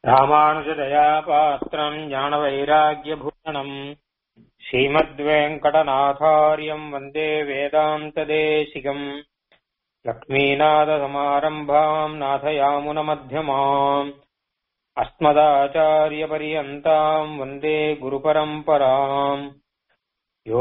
ராமானுஜதயா பாத்திரம் ஞானவைராக்கியபூஷணம் ஸ்ரீமத்வேங்கடநாதாரியம் வந்தே வேதாந்ததேசிகம் லக்ஷ்மீநாதசமாரம்பாம் நாதயாமுனமத்தியமாம் अस्मदाचार्यपर्यन्ताम् वन्दे गुरुपरम्पराम् यो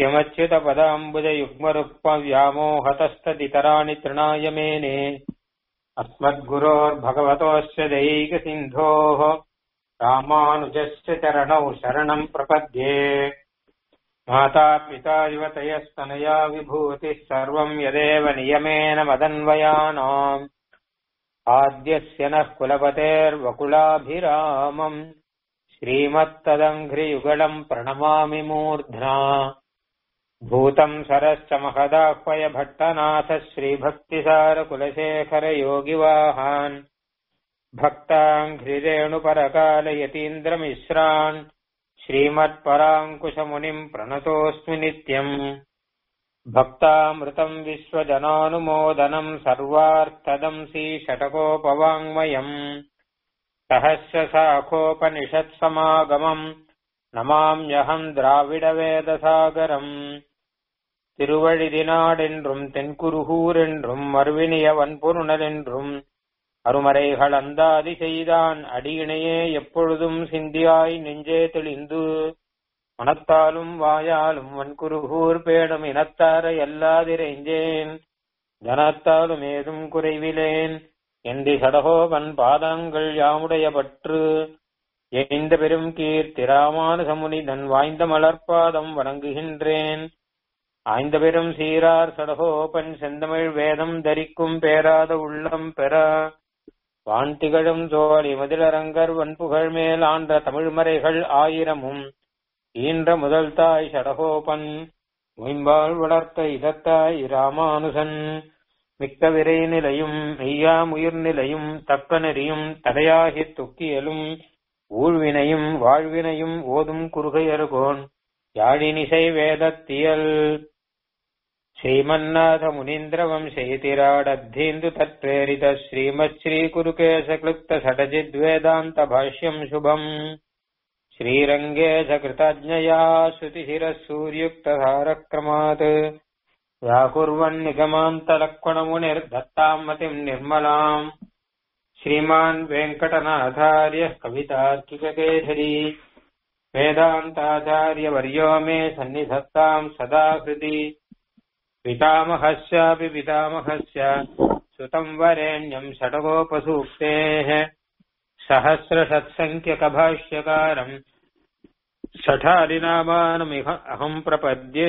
नित्यमच्युतपदाम्बुजयुग्मरुक्मव्यामोहतस्तदितराणि तृणाय मेने अस्मद्गुरोर्भगवतोऽस्य दैकसिन्धोः रामानुजस्य चरणौ शरणम् प्रपद्ये मातापिता युवतयस्तनया विभूतिः सर्वम् यदेव नियमेन मदन्वयानाम् आद्यस्य नः कुलपतेर्वकुलाभिरामम् श्रीमत्तदङ्घ्रियुगलम् प्रणमामि मूर्ध्ना भूतम् सरश्च महदाह्वय भट्टनाथ श्रीभक्तिसारकुलशेखरयोगिवाहान् भक्ताङ्घ्रिरेणुपरकालयतीन्द्रमिश्रान् श्रीमत्पराङ्कुशमुनिम् प्रणतोऽस्मि नित्यम् भक्तामृतम् विश्वजनानुमोदनम् सर्वार्थदंसी षटकोपवाङ्मयम् सहस्रशाखोपनिषत्समागमम् நமாம்யகம் திராவிடவேதசாகரம் திருவழிதினாடென்றும் தென்குருகூர் என்றும் மறுவினிய வன்பொருணல் என்றும் அருமறைகள் அந்தாதி செய்தான் அடியினையே எப்பொழுதும் சிந்தியாய் நெஞ்சே தெளிந்து மனத்தாலும் வாயாலும் வன்குருகூர் பேடும் இனத்தார எல்லாதிரைஞ்சேன் தனத்தாலும் ஏதும் குறைவிலேன் எந்தி சடகோபன் பாதங்கள் யாமுடைய பற்று எந்த பெரும் கீர்த்தி ராமானுசமுனிதன் வாய்ந்த மலர்பாதம் வணங்குகின்றேன் ஆய்ந்த பெரும் சீரார் சடகோபன் செந்தமிழ் வேதம் தரிக்கும் பேராத உள்ளம் பெற வான்திகழும் சோழி மதிலரங்கர் வன்புகழ் மேல் ஆண்ட தமிழ்மறைகள் ஆயிரமும் ஈன்ற முதல் தாய் சடகோபன் மொயம்பால் வளர்த்த இதத்தாய் ராமானுசன் மிக்க விரை நிலையும் மெய்யாமுயிர் நிலையும் தக்க நெறியும் தடையாகித் துக்கியலும் ஊழ்வினையும் வாழ்வினையும் ஓதும் குறுகையருகோன் யாழினிசை வேதத்தியல் श्रीमन्नाथ मुनीन्द्रवंशयतिराडद्धीन्दु तत्प्रेरित श्रीमत् श्रीकुरुकेशक्लुप्त सटजिद्वेदान्त भाष्यम् शुभम् श्रीरङ्गे च कृतज्ञया श्रुतिशिरः सूर्युक्तधारक्रमात् व्याकुर्वन्निगमान्तलक्ष्मणमुनिर्दत्ताम् मतिम् निर्मलाम् श्रीमान् वेङ्कटनाथार्यः कवितार्किककेसरी वेदान्ताचार्यवर्यो मे सन्निधत्ताम् सदा हृदि पितामहस्यापि पितामहस्य सुतम् वरेण्यम् षडगोपसूक्तेः सहस्रषत्सङ्ख्यकभाष्यकारम् षठादिनामानमिह अहम् प्रपद्ये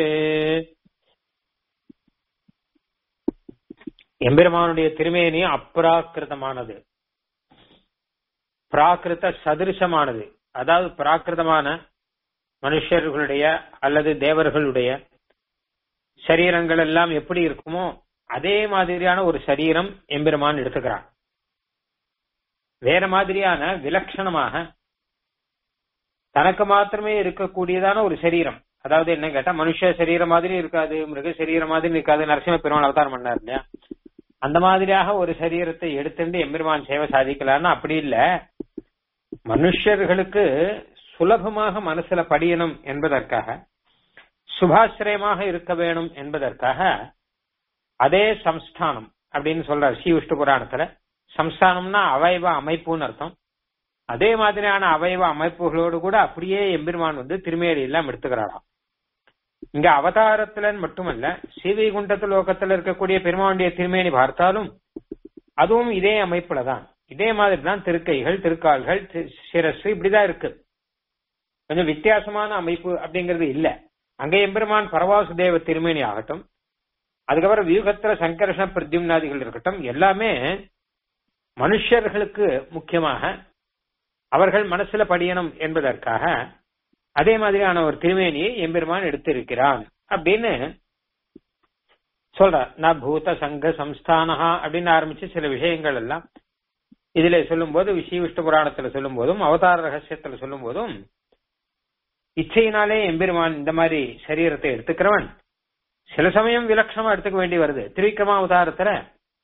எம்பெருமானுடைய திருமேனி அப்ராக்கிருதமானது பிராகிருத சதிருஷமானது அதாவது பிராகிருதமான மனுஷர்களுடைய அல்லது தேவர்களுடைய சரீரங்கள் எல்லாம் எப்படி இருக்குமோ அதே மாதிரியான ஒரு சரீரம் எம்பெருமான் எடுத்துக்கிறான் வேற மாதிரியான விலட்சணமாக தனக்கு மாத்திரமே இருக்கக்கூடியதான ஒரு சரீரம் அதாவது என்ன கேட்டா மனுஷ சரீரம் மாதிரி இருக்காது மிருக சரீரம் மாதிரி இருக்காது நரசிம்ம பெருமாள் அவதாரம் பண்ணார் இல்லையா அந்த மாதிரியாக ஒரு சரீரத்தை எடுத்துட்டு எம்பெருமான் சேவை சாதிக்கலாம்னு அப்படி இல்ல மனுஷர்களுக்கு சுலபமாக மனசுல படியணும் என்பதற்காக சுபாசிரயமாக இருக்க வேணும் என்பதற்காக அதே சம்ஸ்தானம் அப்படின்னு சொல்றார் ஸ்ரீ விஷ்ணு புராணத்துல சம்ஸ்தானம்னா அவயவ அமைப்புன்னு அர்த்தம் அதே மாதிரியான அவயவ அமைப்புகளோடு கூட அப்படியே எம்பெருமான் வந்து திருமேடி எல்லாம் எடுத்துக்கிறாராம் இங்க அவதாரத்துல மட்டுமல்ல ஸ்ரீவைகுண்டத்து லோகத்துல இருக்கக்கூடிய பெருமானுடைய திருமேனி பார்த்தாலும் அதுவும் இதே அமைப்புல தான் இதே மாதிரி தான் திருக்கைகள் திருக்கால்கள் சிரசு இப்படிதான் இருக்கு கொஞ்சம் வித்தியாசமான அமைப்பு அப்படிங்கிறது இல்ல அங்க எம்பெருமான் பரவாசுதேவ திருமேனி ஆகட்டும் அதுக்கப்புறம் வியூகத்திர சங்கர்ஷண பிரத்யும்னாதிகள் இருக்கட்டும் எல்லாமே மனுஷர்களுக்கு முக்கியமாக அவர்கள் மனசுல படியணும் என்பதற்காக அதே மாதிரியான ஒரு திருமேனியை எம்பெருமான் எடுத்திருக்கிறான் அப்படின்னு சொல்றார் நான் பூத சங்க சம்ஸ்தானஹா அப்படின்னு ஆரம்பிச்சு சில விஷயங்கள் எல்லாம் இதுல சொல்லும் போது ஸ்ரீ விஷ்ணு புராணத்துல சொல்லும் போதும் அவதார ரகசியத்துல சொல்லும் போதும் இச்சையினாலே எம்பெருமான் இந்த மாதிரி சரீரத்தை எடுத்துக்கிறவன் சில சமயம் விலட்சணமா எடுத்துக்க வேண்டி வருது திருவிக்ரமா அவதாரத்துல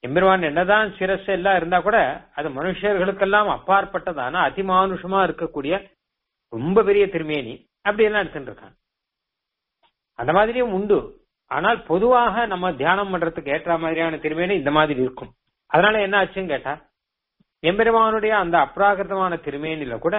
எம்பெருமான் என்னதான் சிரஸ் எல்லாம் இருந்தா கூட அது மனுஷர்களுக்கெல்லாம் அப்பாற்பட்டதான அதிமானுஷமா இருக்கக்கூடிய ரொம்ப பெரிய திருமேனி அப்படி எல்லாம் எடுத்துட்டு இருக்காங்க அந்த மாதிரியும் உண்டு ஆனால் பொதுவாக நம்ம தியானம் பண்றதுக்கு ஏற்ற மாதிரியான திருமேனி இந்த மாதிரி இருக்கும் அதனால என்ன ஆச்சுன்னு கேட்டா எம்பெருமானுடைய அந்த அப்ராகிருதமான திருமேனில கூட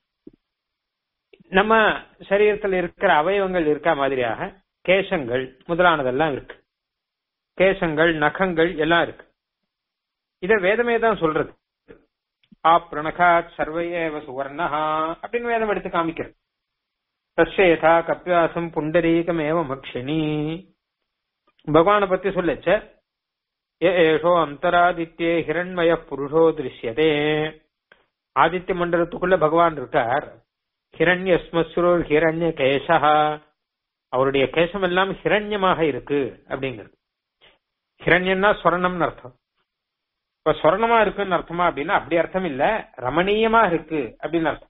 நம்ம சரீரத்தில் இருக்கிற அவயவங்கள் இருக்க மாதிரியாக கேசங்கள் முதலானதெல்லாம் இருக்கு கேசங்கள் நகங்கள் எல்லாம் இருக்கு இத வேதமே தான் சொல்றது ஆ பிரணகாத் சர்வையேவ சுவர்ணஹா அப்படின்னு வேதம் எடுத்து காமிக்கிறது தஸ்யதா கப்பியாசம் புண்டரீகமேவ மக்ஷினி பகவானை பத்தி சொல்லச்ச ஏஷோ அந்தராதித்யே ஹிரண்மய புருஷோ திருஷ்யதே ஆதித்ய மண்டலத்துக்குள்ள பகவான் இருக்கார் ஹிரண்ய ஸ்மஸ்ருர் ஹிரண்ய கேசா அவருடைய கேசம் எல்லாம் ஹிரண்யமாக இருக்கு அப்படிங்கிறது ஹிரண்யம்னா ஸ்வர்ணம்னு அர்த்தம் இப்ப ஸ்வர்ணமா இருக்குன்னு அர்த்தமா அப்படின்னா அப்படி அர்த்தம் இல்ல ரமணீயமா இருக்கு அப்படின்னு அர்த்தம்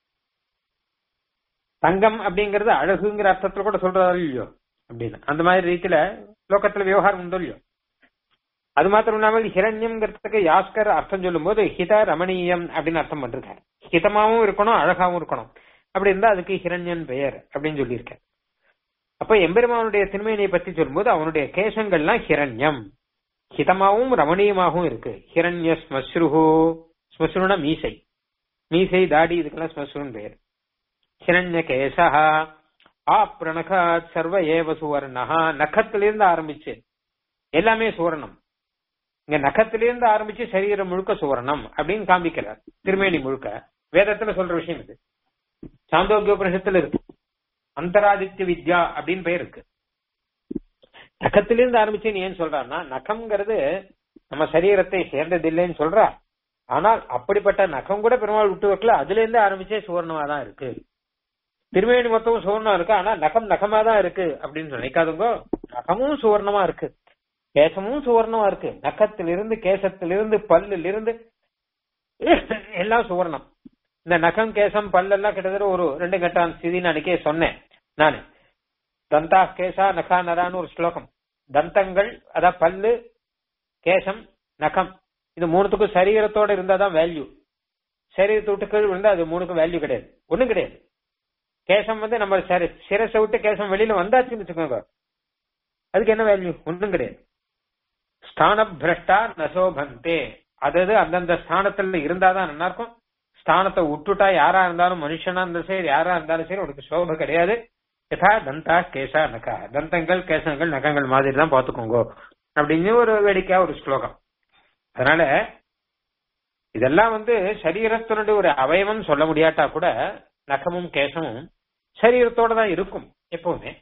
தங்கம் அப்படிங்கறது அழகுங்கிற அர்த்தத்துல கூட சொல்றாரு இல்லையோ அப்படின்னு அந்த மாதிரி ரீதியில லோகத்துல விவகாரம் உண்டோ இல்லையோ அது மாத்திரம் இல்லாமல் ஹிரண்யம்ங்கிறதுக்கு யாஸ்கர் அர்த்தம் சொல்லும் போது ஹித ரமணீயம் அப்படின்னு அர்த்தம் பண்றாரு ஹிதமாவும் இருக்கணும் அழகாவும் இருக்கணும் அப்படி இருந்தா அதுக்கு ஹிரண்யன் பெயர் அப்படின்னு சொல்லியிருக்காரு அப்ப எம்பெருமானுடைய திருமேனியை பத்தி சொல்லும்போது அவனுடைய கேசங்கள்லாம் ஹிரண்யம் ஹிதமாவும் ரமணீயமாகவும் இருக்கு ஹிரண்ய ஸ்மஸ்ருஹு ஸ்மஸ்ருனா மீசை மீசை தாடி இதுக்கெல்லாம் ஸ்மஸ்ருன்னு பெயர் ஹிரண்ய கேசா ஆ பிரணகாத் சர்வ ஏவ சுவர்ணஹா நகத்திலிருந்து ஆரம்பிச்சு எல்லாமே சுவர்ணம் இங்க நகத்திலிருந்து ஆரம்பிச்சு சரீரம் முழுக்க சுவர்ணம் அப்படின்னு காமிக்கிறார் திருமேனி முழுக்க வேதத்துல சொல்ற விஷயம் இது சாந்தோக்கிய உபனிஷத்துல இருக்கு அந்தராதித்ய வித்யா அப்படின்னு பெயர் இருக்கு நகத்திலிருந்து ஆரம்பிச்சு நீ ஏன் சொல்றான்னா நகம்ங்கிறது நம்ம சரீரத்தை சேர்ந்தது இல்லைன்னு சொல்றா ஆனால் அப்படிப்பட்ட நகம் கூட பெருமாள் விட்டு வைக்கல அதுல இருந்து ஆரம்பிச்சே சுவர்ணமா தான் இருக்கு திருமேனி மொத்தமும் சுவர்ணம் இருக்கு ஆனா நகம் நகமா தான் இருக்கு அப்படின்னு நினைக்காதுங்க நகமும் சுவர்ணமா இருக்கு கேசமும் சுவர்ணமா இருக்கு நகத்திலிருந்து கேசத்திலிருந்து பல்லிலிருந்து எல்லாம் சுவர்ணம் இந்த நகம் கேசம் பல்லெல்லாம் கிட்டத்தட்ட ஒரு ரெண்டு கட்டான் ஸ்திதின்னு அன்னைக்கே சொன்னேன் நானு தந்தா கேசா நகா நரான்னு ஒரு ஸ்லோகம் தந்தங்கள் அதான் பல்லு கேசம் நகம் இது மூணுத்துக்கும் சரீரத்தோட இருந்தாதான் வேல்யூ சரீரத்தை விட்டு கீழ் விழுந்தா அது மூணுக்கும் வேல்யூ கிடையாது ஒண்ணும் கிடையாது கேசம் வந்து நம்ம சரி- சிரசை விட்டு கேசம் வெளியில வந்தாச்சுன்னு வச்சுக்கோங்க அதுக்கு என்ன வேல்யூ ஒண்ணும் கிடையாது ஸ்தான பிரஷ்டா நசோபந்தே அதாவது அந்தந்த ஸ்தானத்துல இருந்தாதான் நல்லா இருக்கும் ஸ்தானத்தை விட்டுட்டா யாரா இருந்தாலும் மனுஷனா இருந்தாலும் சரி யாரா இருந்தாலும் சரி உனக்கு சோபை கிடையாது யதா தந்தா கேசா நகா தந்தங்கள் கேசங்கள் நகங்கள் மாதிரி தான் பாத்துக்கோங்க அப்படின்னு ஒரு வேடிக்கையா ஒரு ஸ்லோகம் அதனால இதெல்லாம் வந்து சரீரத்தினுடைய ஒரு அவயவம் சொல்ல முடியாட்டா கூட நகமும் கேசமும் சரீரத்தோட தான் இருக்கும் எப்பவுமே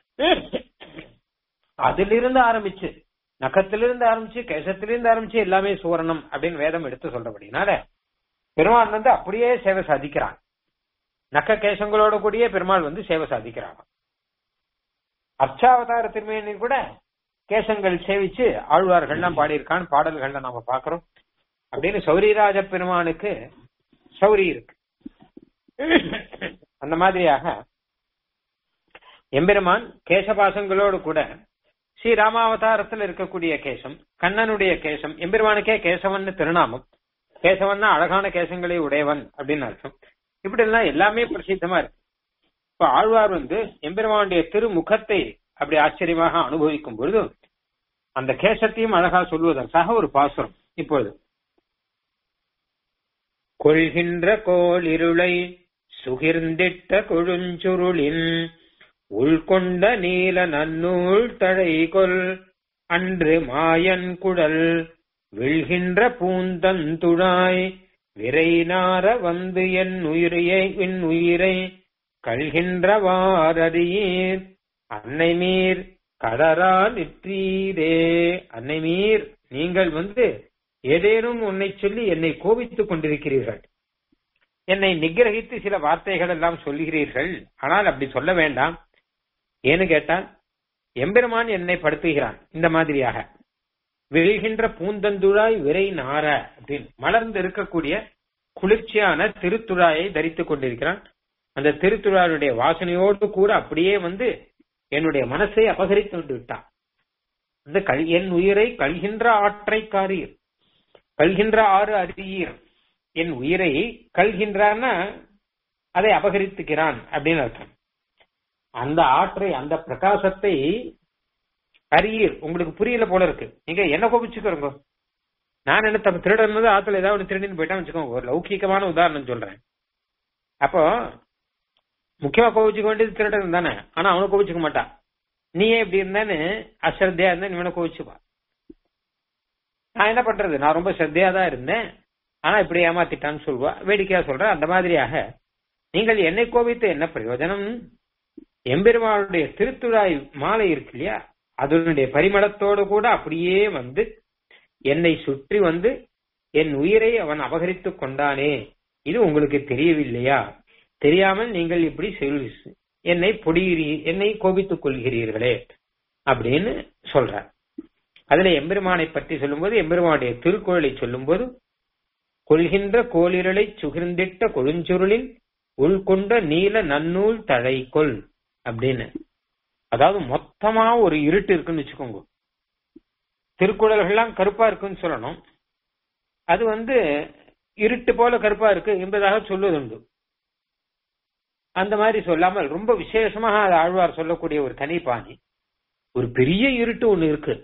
அதிலிருந்து ஆரம்பிச்சு நகத்திலிருந்து ஆரம்பிச்சு கேசத்திலிருந்து ஆரம்பிச்சு எல்லாமே சுவர்ணம் அப்படின்னு வேதம் எடுத்து சொல்றபடினால பெருமாள் வந்து அப்படியே சேவை சாதிக்கிறான் நக்க கேசங்களோட கூடிய பெருமாள் வந்து சேவை சாதிக்கிறான் அர்ச்சாவதார திருமேனி கூட கேசங்கள் சேவிச்சு ஆழ்வார்கள்லாம் பாடியிருக்கான் பாடல்கள்ல நாம பாக்குறோம் அப்படின்னு சௌரிராஜ பெருமானுக்கு சௌரி இருக்கு அந்த மாதிரியாக எம்பெருமான் கேசபாசங்களோடு கூட ஸ்ரீ ராமாவதாரத்தில் இருக்கக்கூடிய கேசம் கண்ணனுடைய கேசம் எம்பெருமானுக்கே கேசவன் திருநாமம் கேசவன்னா அழகான கேசங்களை உடையவன் அப்படின்னு அர்த்தம் இப்படி எல்லாம் எல்லாமே பிரசித்தமா இருக்கு இப்ப ஆழ்வார் வந்து எம்பெருமானுடைய திருமுகத்தை அப்படி ஆச்சரியமாக அனுபவிக்கும் பொழுது அந்த கேசத்தையும் அழகா சொல்வதற்காக ஒரு பாசுரம் இப்பொழுது கொள்கின்ற கோல் இருளை சுகிர்ந்திட்ட கொழுஞ்சுருளின் உள்கொண்ட நீல நன்னூல் தழைகொல் அன்று மாயன் குழல் விழ்கின்ற பூந்தந்துழாய் விரை நார வந்து என் உயிரையை என் உயிரை கல்கின்றவாரறியீர் அன்னை மீர் கடரா நிற்றீரே அன்னை மீர் நீங்கள் வந்து ஏதேனும் உன்னை சொல்லி என்னை கோபித்துக் கொண்டிருக்கிறீர்கள் என்னை நிகிரகித்து சில வார்த்தைகள் எல்லாம் சொல்லுகிறீர்கள் ஆனால் அப்படி சொல்ல வேண்டாம் ஏன்னு கேட்டால் எம்பெருமான் என்னை படுத்துகிறான் இந்த மாதிரியாக விழுகின்ற பூந்தந்துழாய் விரை நார அப்படின்னு மலர்ந்து இருக்கக்கூடிய குளிர்ச்சியான திருத்துழாயை தரித்துக் கொண்டிருக்கிறான் அந்த திருத்துழாயுடைய வாசனையோடு கூட அப்படியே வந்து என்னுடைய மனசை அபகரித்து விட்டு விட்டான் இந்த கல் என் உயிரை கல்கின்ற ஆற்றை காரீர் கல்கின்ற ஆறு அறியீர் என் உயிரை கல்கின்றான்னா அதை அபகரித்துக்கிறான் அப்படின்னு அர்த்தம் அந்த ஆற்றை அந்த பிரகாசத்தை அறியீர் உங்களுக்கு புரியல போல இருக்கு நீங்க என்ன கோபிச்சுக்கிறோங்க நான் என்ன தப்பு திருடனது ஆத்துல ஏதாவது ஒன்று திருடின்னு போயிட்டான்னு வச்சுக்கோங்க ஒரு லௌகிகமான உதாரணம் சொல்றேன் அப்போ முக்கியமா கோவிச்சுக்க வேண்டியது திருடன் தானே ஆனா அவனை கோவிச்சுக்க மாட்டான் நீயே இப்படி இருந்தேன்னு அஸ்ரத்தையா இருந்தா இவனை கோவிச்சுப்பா நான் என்ன பண்றது நான் ரொம்ப ஸ்ரத்தையா தான் இருந்தேன் ஆனா இப்படி ஏமாத்திட்டான்னு சொல்லுவா வேடிக்கையா சொல்றேன் அந்த மாதிரியாக நீங்கள் என்னை கோபித்து என்ன பிரயோஜனம் எம்பெருமானுடைய திருத்துழாய் மாலை இருக்கு இல்லையா அதனுடைய பரிமளத்தோடு கூட அப்படியே வந்து என்னை சுற்றி வந்து என் உயிரை அவன் அபகரித்துக் கொண்டானே இது உங்களுக்கு தெரியவில்லையா தெரியாமல் நீங்கள் இப்படி செல் என்னை பொடிகிறீ என்னை கோபித்துக் கொள்கிறீர்களே அப்படின்னு சொல்றார் அதுல எம்பெருமானை பற்றி சொல்லும்போது எம்பெருமானுடைய திருக்குறளை சொல்லும்போது கொள்கின்ற கோளிரலை சுகிர்ந்திட்ட கொழுஞ்சுருளில் உள்கொண்ட நீல நன்னூல் தழைக்கொள் அப்படின்னு அதாவது மொத்தமா ஒரு இருட்டு இருக்குன்னு வச்சுக்கோங்க திருக்குறள்கள்லாம் கருப்பா இருக்குன்னு சொல்லணும் அது வந்து இருட்டு போல கருப்பா இருக்கு என்பதாக சொல்லுவதுண்டு அந்த மாதிரி சொல்லாமல் ரொம்ப விசேஷமாக அது ஆழ்வார் சொல்லக்கூடிய ஒரு தனி பாணி ஒரு பெரிய இருட்டு ஒண்ணு இருக்கு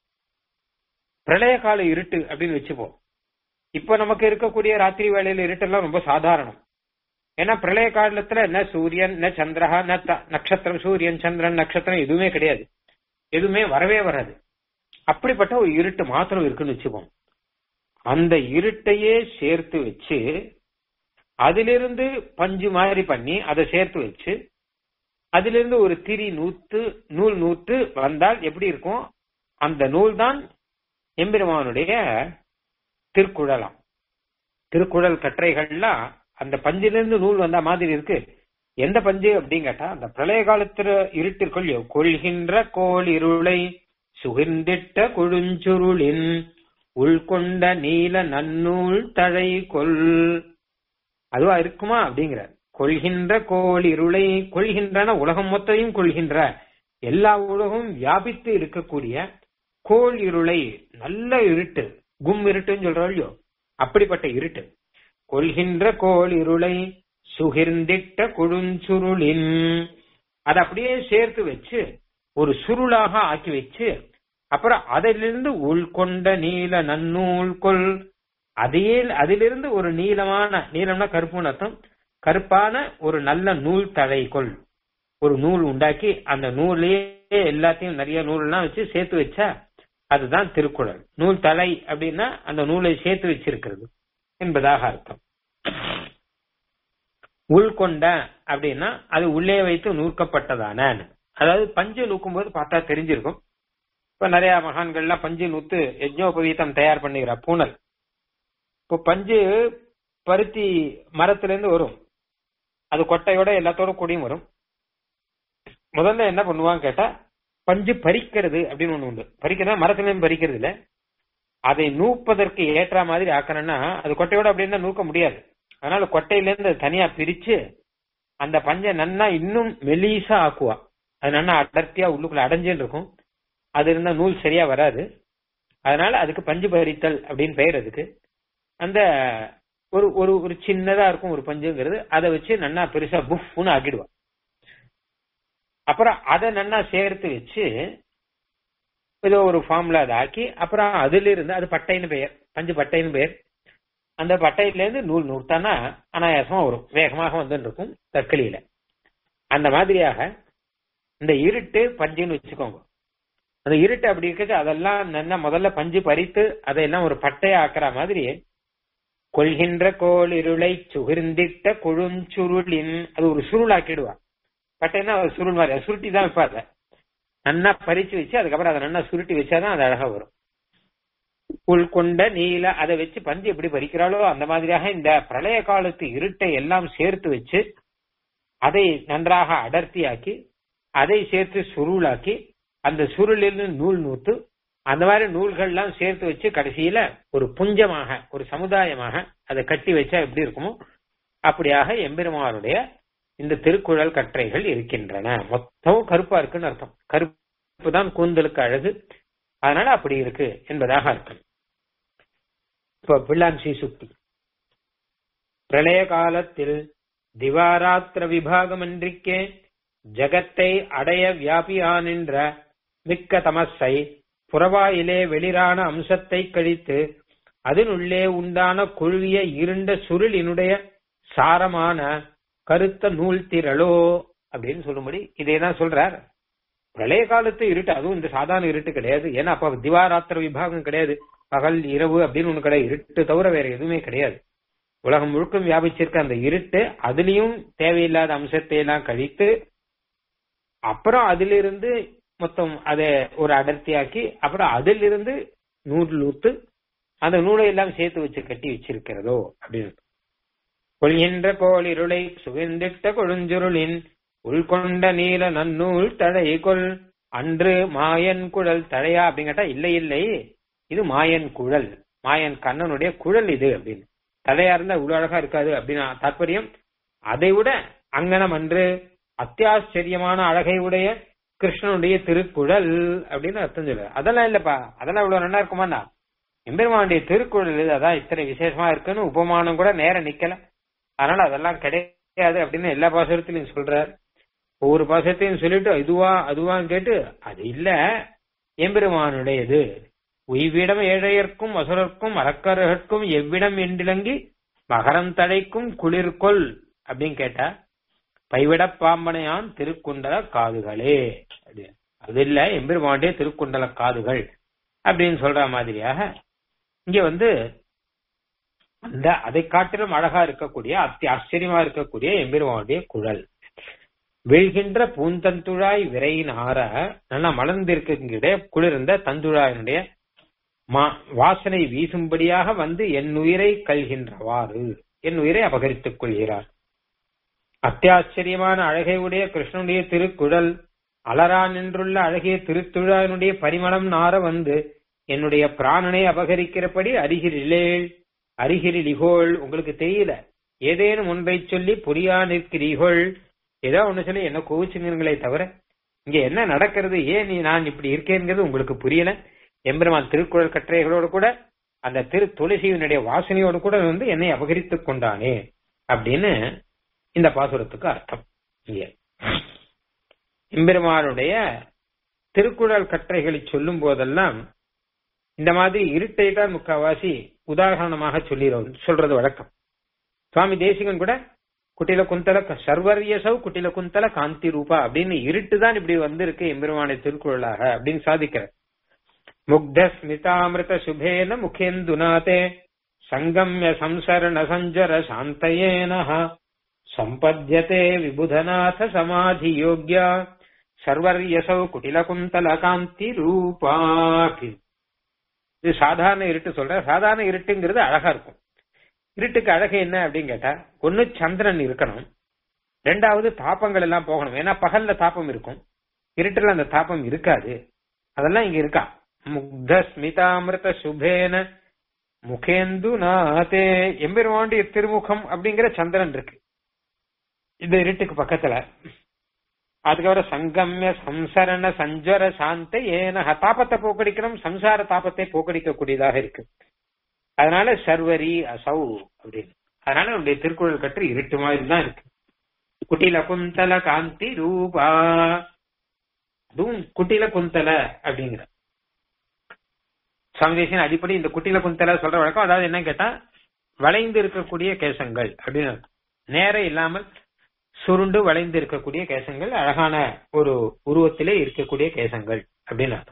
பிரளய கால இருட்டு அப்படின்னு வச்சுப்போம் இப்ப நமக்கு இருக்கக்கூடிய ராத்திரி வேளையில இருட்டெல்லாம் ரொம்ப சாதாரணம் ஏன்னா பிரளய காலத்துல என்ன சூரியன் ந சந்திரஹா ந நட்சத்திரம் சூரியன் சந்திரன் நட்சத்திரம் எதுவுமே கிடையாது எதுவுமே வரவே வராது அப்படிப்பட்ட ஒரு இருட்டு மாத்திரம் இருக்குன்னு வச்சுப்போம் அந்த இருட்டையே சேர்த்து வச்சு அதிலிருந்து பஞ்சு மாதிரி பண்ணி அதை சேர்த்து வச்சு அதிலிருந்து ஒரு திரி நூத்து நூல் நூத்து வந்தால் எப்படி இருக்கும் அந்த நூல் தான் எம்பெருமானுடைய திருக்குழலாம் திருக்குழல் கற்றைகள்லாம் அந்த பஞ்சிலிருந்து நூல் வந்த மாதிரி இருக்கு எந்த பஞ்சு அப்படின்னு கேட்டா அந்த பிரளய காலத்துல இருட்டிற்குள் கொள்கின்ற கோள் இருளை சுகிர்ந்திட்ட கொழுஞ்சுருளின் உள்கொண்ட நீல நன்னூல் தழை கொள் அதுவா இருக்குமா அப்படிங்கிற கொள்கின்ற கோள் இருளை கொள்கின்றன உலகம் மொத்தையும் கொள்கின்ற எல்லா உலகம் வியாபித்து இருக்கக்கூடிய கோள் இருளை நல்ல இருட்டு கும் இருட்டுன்னு சொல்றோம் இல்லையோ அப்படிப்பட்ட இருட்டு கொள்கின்ற கோள் இருளை சுகிர்ந்திட்ட கொழுஞ்சுருளின் அதை அப்படியே சேர்த்து வச்சு ஒரு சுருளாக ஆக்கி வச்சு அப்புறம் அதிலிருந்து உள்கொண்ட நீல நன்னூல் கொள் அதையே அதிலிருந்து ஒரு நீளமான நீளம்னா கருப்புன்னு அர்த்தம் கருப்பான ஒரு நல்ல நூல் தழை கொள் ஒரு நூல் உண்டாக்கி அந்த நூலையே எல்லாத்தையும் நிறைய நூல்லாம் வச்சு சேர்த்து வச்சா அதுதான் திருக்குறள் நூல் தலை அப்படின்னா அந்த நூலை சேர்த்து வச்சிருக்கிறது என்பதாக அர்த்தம் உள்கொண்ட அப்படின்னா அது உள்ளே வைத்து நூற்கப்பட்டதான அதாவது பஞ்சு நூக்கும் போது பார்த்தா தெரிஞ்சிருக்கும் இப்ப நிறைய மகான்கள்லாம் பஞ்சு நூத்து யஜ்னோபவீதம் தயார் பண்ணுகிற பூனல் இப்போ பஞ்சு பருத்தி மரத்துல இருந்து வரும் அது கொட்டையோட எல்லாத்தோட கூடியும் வரும் முதல்ல என்ன பண்ணுவாங்க கேட்டா பஞ்சு பறிக்கிறது அப்படின்னு ஒண்ணு உண்டு பறிக்கிறதா மரத்துல இருந்து பறிக்கிறது இல்ல அதை நூப்பதற்கு ஏற்ற மாதிரி ஆக்கணும்னா அது கொட்டையோட அப்படின்னு நூக்க முடியாது அதனால கொட்டையில இருந்து தனியா பிரிச்சு அந்த பஞ்சை நன்னா இன்னும் மெலீசா ஆக்குவா அது நன்னா அடர்த்தியா உள்ளுக்குள்ள அடைஞ்சுன்னு இருக்கும் அது இருந்தா நூல் சரியா வராது அதனால அதுக்கு பஞ்சு பறித்தல் அப்படின்னு பெயர் அதுக்கு அந்த ஒரு ஒரு ஒரு சின்னதா இருக்கும் ஒரு பஞ்சுங்கிறது அதை வச்சு நன்னா பெருசா புஃப்னு ஆக்கிடுவா அப்புறம் அதை நன்னா சேர்த்து வச்சு ஏதோ ஒரு ஃபார்ம்ல அதை ஆக்கி அப்புறம் அதுல இருந்து அது பட்டைன்னு பெயர் பஞ்சு பட்டைன்னு பெயர் அந்த பட்டையில இருந்து நூல் நூற்றானா அனாயாசமா வரும் வேகமாக வந்து இருக்கும் தற்களியில அந்த மாதிரியாக இந்த இருட்டு பஞ்சுன்னு வச்சுக்கோங்க அந்த இருட்டு அப்படி இருக்குது அதெல்லாம் நல்லா முதல்ல பஞ்சு பறித்து அதையெல்லாம் ஒரு பட்டையா ஆக்குற மாதிரி கொள்கின்ற கோள் இருளை சுகிர்ந்திட்ட கொழுஞ்சுருளின் அது ஒரு சுருள் ஆக்கிடுவா பட்டைன்னா ஒரு சுருள் மாதிரி சுருட்டி தான் வைப்பாங்க நன்னா பறிச்சு வச்சு அதுக்கப்புறம் அதை நல்லா சுருட்டி வச்சாதான் அது அழகா வரும் உள்கொண்ட நீல அதை வச்சு பஞ்சு எப்படி பறிக்கிறாளோ அந்த மாதிரியாக இந்த பிரளய காலத்து இருட்டை எல்லாம் சேர்த்து வச்சு அதை நன்றாக அடர்த்தியாக்கி அதை சேர்த்து சுருளாக்கி அந்த சுருளில் நூல் நூத்து அந்த மாதிரி நூல்கள்லாம் சேர்த்து வச்சு கடைசியில ஒரு புஞ்சமாக ஒரு சமுதாயமாக அதை கட்டி வச்சா எப்படி இருக்குமோ அப்படியாக எம்பெருமானுடைய இந்த திருக்குறள் கற்றைகள் இருக்கின்றன மொத்தமும் கருப்பா இருக்குன்னு அர்த்தம் கருப்பு தான் கூந்தலுக்கு அழகு அதனால அப்படி இருக்கு என்பதாக அர்த்தம் இப்ப பிள்ளான் ஸ்ரீசுக்தி பிரளய காலத்தில் திவாராத்திர விபாகமன்றிக்கே ஜகத்தை அடைய வியாபியானின்ற மிக்க தமஸை புறவாயிலே வெளிரான அம்சத்தை கழித்து அதனுள்ளே உண்டான குழுவிய இருண்ட சுருளினுடைய சாரமான கருத்த நூல் திரளோ அப்படின்னு சொல்லும்படி இதைதான் சொல்றார் பிரளய காலத்து இருட்டு அதுவும் இந்த சாதாரண இருட்டு கிடையாது ஏன்னா அப்ப திவாராத்திர விபாகம் கிடையாது பகல் இரவு அப்படின்னு ஒண்ணு கிடையாது இருட்டு தவிர வேற எதுவுமே கிடையாது உலகம் முழுக்கும் வியாபிச்சிருக்க அந்த இருட்டு அதுலயும் தேவையில்லாத அம்சத்தை எல்லாம் கழித்து அப்புறம் அதிலிருந்து மொத்தம் அதை ஒரு அடர்த்தியாக்கி அப்புறம் அதிலிருந்து நூல் நூத்து அந்த நூலை எல்லாம் சேர்த்து வச்சு கட்டி வச்சிருக்கிறதோ அப்படின்னு கொள்கின்ற கோள் இருளை சுகிர்ந்திட்ட கொழுஞ்சுருளின் உள்கொண்ட நீல நன்னூல் தடை கொள் அன்று மாயன் குழல் தடையா அப்படின்னு கேட்டா இல்லை இல்லை இது மாயன் குழல் மாயன் கண்ணனுடைய குழல் இது அப்படின்னு தடையா இருந்தா இவ்வளவு அழகா இருக்காது அப்படின்னு தாற்பயம் அதை விட அங்கனம் அன்று அத்தியாச்சரியமான அழகை உடைய கிருஷ்ணனுடைய திருக்குழல் அப்படின்னு அர்த்தம் சொல்லு அதெல்லாம் இல்லப்பா அதெல்லாம் இவ்வளவு நல்லா இருக்குமாண்ணா எம்பெருமானுடைய திருக்குழல் இது அதான் இத்தனை விசேஷமா இருக்குன்னு உபமானம் கூட நேரம் நிக்கல அதனால அதெல்லாம் கிடையாது அப்படின்னு எல்லா பாசுரத்திலையும் சொல்றார் ஒவ்வொரு பாசுரத்தையும் சொல்லிட்டு இதுவா அதுவான்னு கேட்டு அது இல்ல எம்பெருமானுடையது உய்விடம் ஏழையர்க்கும் அசுரர்க்கும் அரக்கர்களுக்கும் எவ்விடம் என்றிலங்கி மகரம் தடைக்கும் குளிர்கொள் அப்படின்னு கேட்டா பைவிட பாம்பனையான் திருக்குண்டல காதுகளே அது இல்ல எம்பெருமானுடைய திருக்குண்டல காதுகள் அப்படின்னு சொல்ற மாதிரியாக இங்க வந்து அந்த அதை காட்டிலும் அழகா இருக்கக்கூடிய அத்தி ஆச்சரியமா இருக்கக்கூடிய எம்பெருமானுடைய குழல் வீழ்கின்ற பூந்தந்துழாய் விரையின் ஆற நல்லா மலர்ந்திருக்கிற குளிர்ந்த தந்துழாயினுடைய வாசனை வீசும்படியாக வந்து என் உயிரை கல்கின்றவாறு என் உயிரை அபகரித்துக் கொள்கிறார் அத்தியாச்சரியமான அழகை உடைய கிருஷ்ணனுடைய திருக்குழல் அலரா நின்றுள்ள அழகிய திருத்துழாயினுடைய பரிமளம் நார வந்து என்னுடைய பிராணனை அபகரிக்கிறபடி அருகிரிலேள் அருகிரிலிகோள் உங்களுக்கு தெரியல ஏதேனும் ஒன்றை சொல்லி புரியா நிற்கிறீர்கள் ஏதோ ஒண்ணு சொல்லி என்ன கோவிச்சுங்களே தவிர இங்க என்ன நடக்கிறது ஏன் நீ நான் இப்படி இருக்கேங்கிறது உங்களுக்கு புரியல எம்பெருமான் திருக்குறள் கட்டுரைகளோடு கூட அந்த திரு துளசியினுடைய வாசனையோடு கூட வந்து என்னை அபகரித்துக் கொண்டானே அப்படின்னு இந்த பாசுரத்துக்கு அர்த்தம் இங்க எம்பெருமானுடைய திருக்குறள் கட்டுரைகளை சொல்லும் போதெல்லாம் இந்த மாதிரி இருட்டை தான் முக்காவாசி உதாரணமாக சொல்லிடுறோம் சொல்றது வழக்கம் சுவாமி தேசிகன் கூட குட்டில குந்தல சர்வரியசவ் குட்டில குந்தல காந்தி ரூபா அப்படின்னு இருட்டு தான் இப்படி வந்திருக்கு எம்பெருமானை திருக்குறளாக அப்படின்னு சாதிக்கிற முக்த ஸ்மிதாமிருத சுபேன முகேந்துநாதே சங்கம்ய சம்சரண சஞ்சர சாந்தயேன சம்பத்யதே விபுதநாத சமாதி யோக்யா சர்வரியசவ் குட்டில குந்தல காந்தி ரூபா இது சாதாரண இருட்டு சொல்ற சாதாரண இருட்டுங்கிறது அழகா இருக்கும் இருட்டுக்கு அழகு என்ன அப்படின்னு கேட்டா ஒண்ணு சந்திரன் இருக்கணும் ரெண்டாவது தாப்பங்கள் எல்லாம் போகணும் ஏன்னா பகல்ல தாப்பம் இருக்கும் இருட்டுல அந்த தாப்பம் இருக்காது அதெல்லாம் இங்க இருக்கா முக்த ஸ்மிதாமிருத சுபேன முகேந்து நாதே எம்பெருமாண்டிய திருமுகம் அப்படிங்கிற சந்திரன் இருக்கு இந்த இருட்டுக்கு பக்கத்துல அதுக்கப்புறம் சங்கம்ய சம்சரண சஞ்சர சாந்த ஏன தாபத்தை போக்கடிக்கணும் சம்சார தாபத்தை போக்கடிக்க கூடியதாக இருக்கு அதனால சர்வரி அசௌ அப்படின்னு அதனால நம்முடைய திருக்குறள் கற்று இருட்டு மாதிரி தான் இருக்கு குட்டில குந்தல காந்தி ரூபா அதுவும் குட்டில குந்தல அப்படிங்கிற சுவாமிதேசன் அடிப்படை இந்த குட்டில குந்தல சொல்ற வழக்கம் அதாவது என்ன கேட்டா வளைந்து இருக்கக்கூடிய கேசங்கள் அப்படின்னு நேர இல்லாமல் சுருண்டு வளைந்து இருக்கக்கூடிய கேசங்கள் அழகான ஒரு உருவத்திலே இருக்கக்கூடிய கேசங்கள் அப்படின்னு அர்த்தம்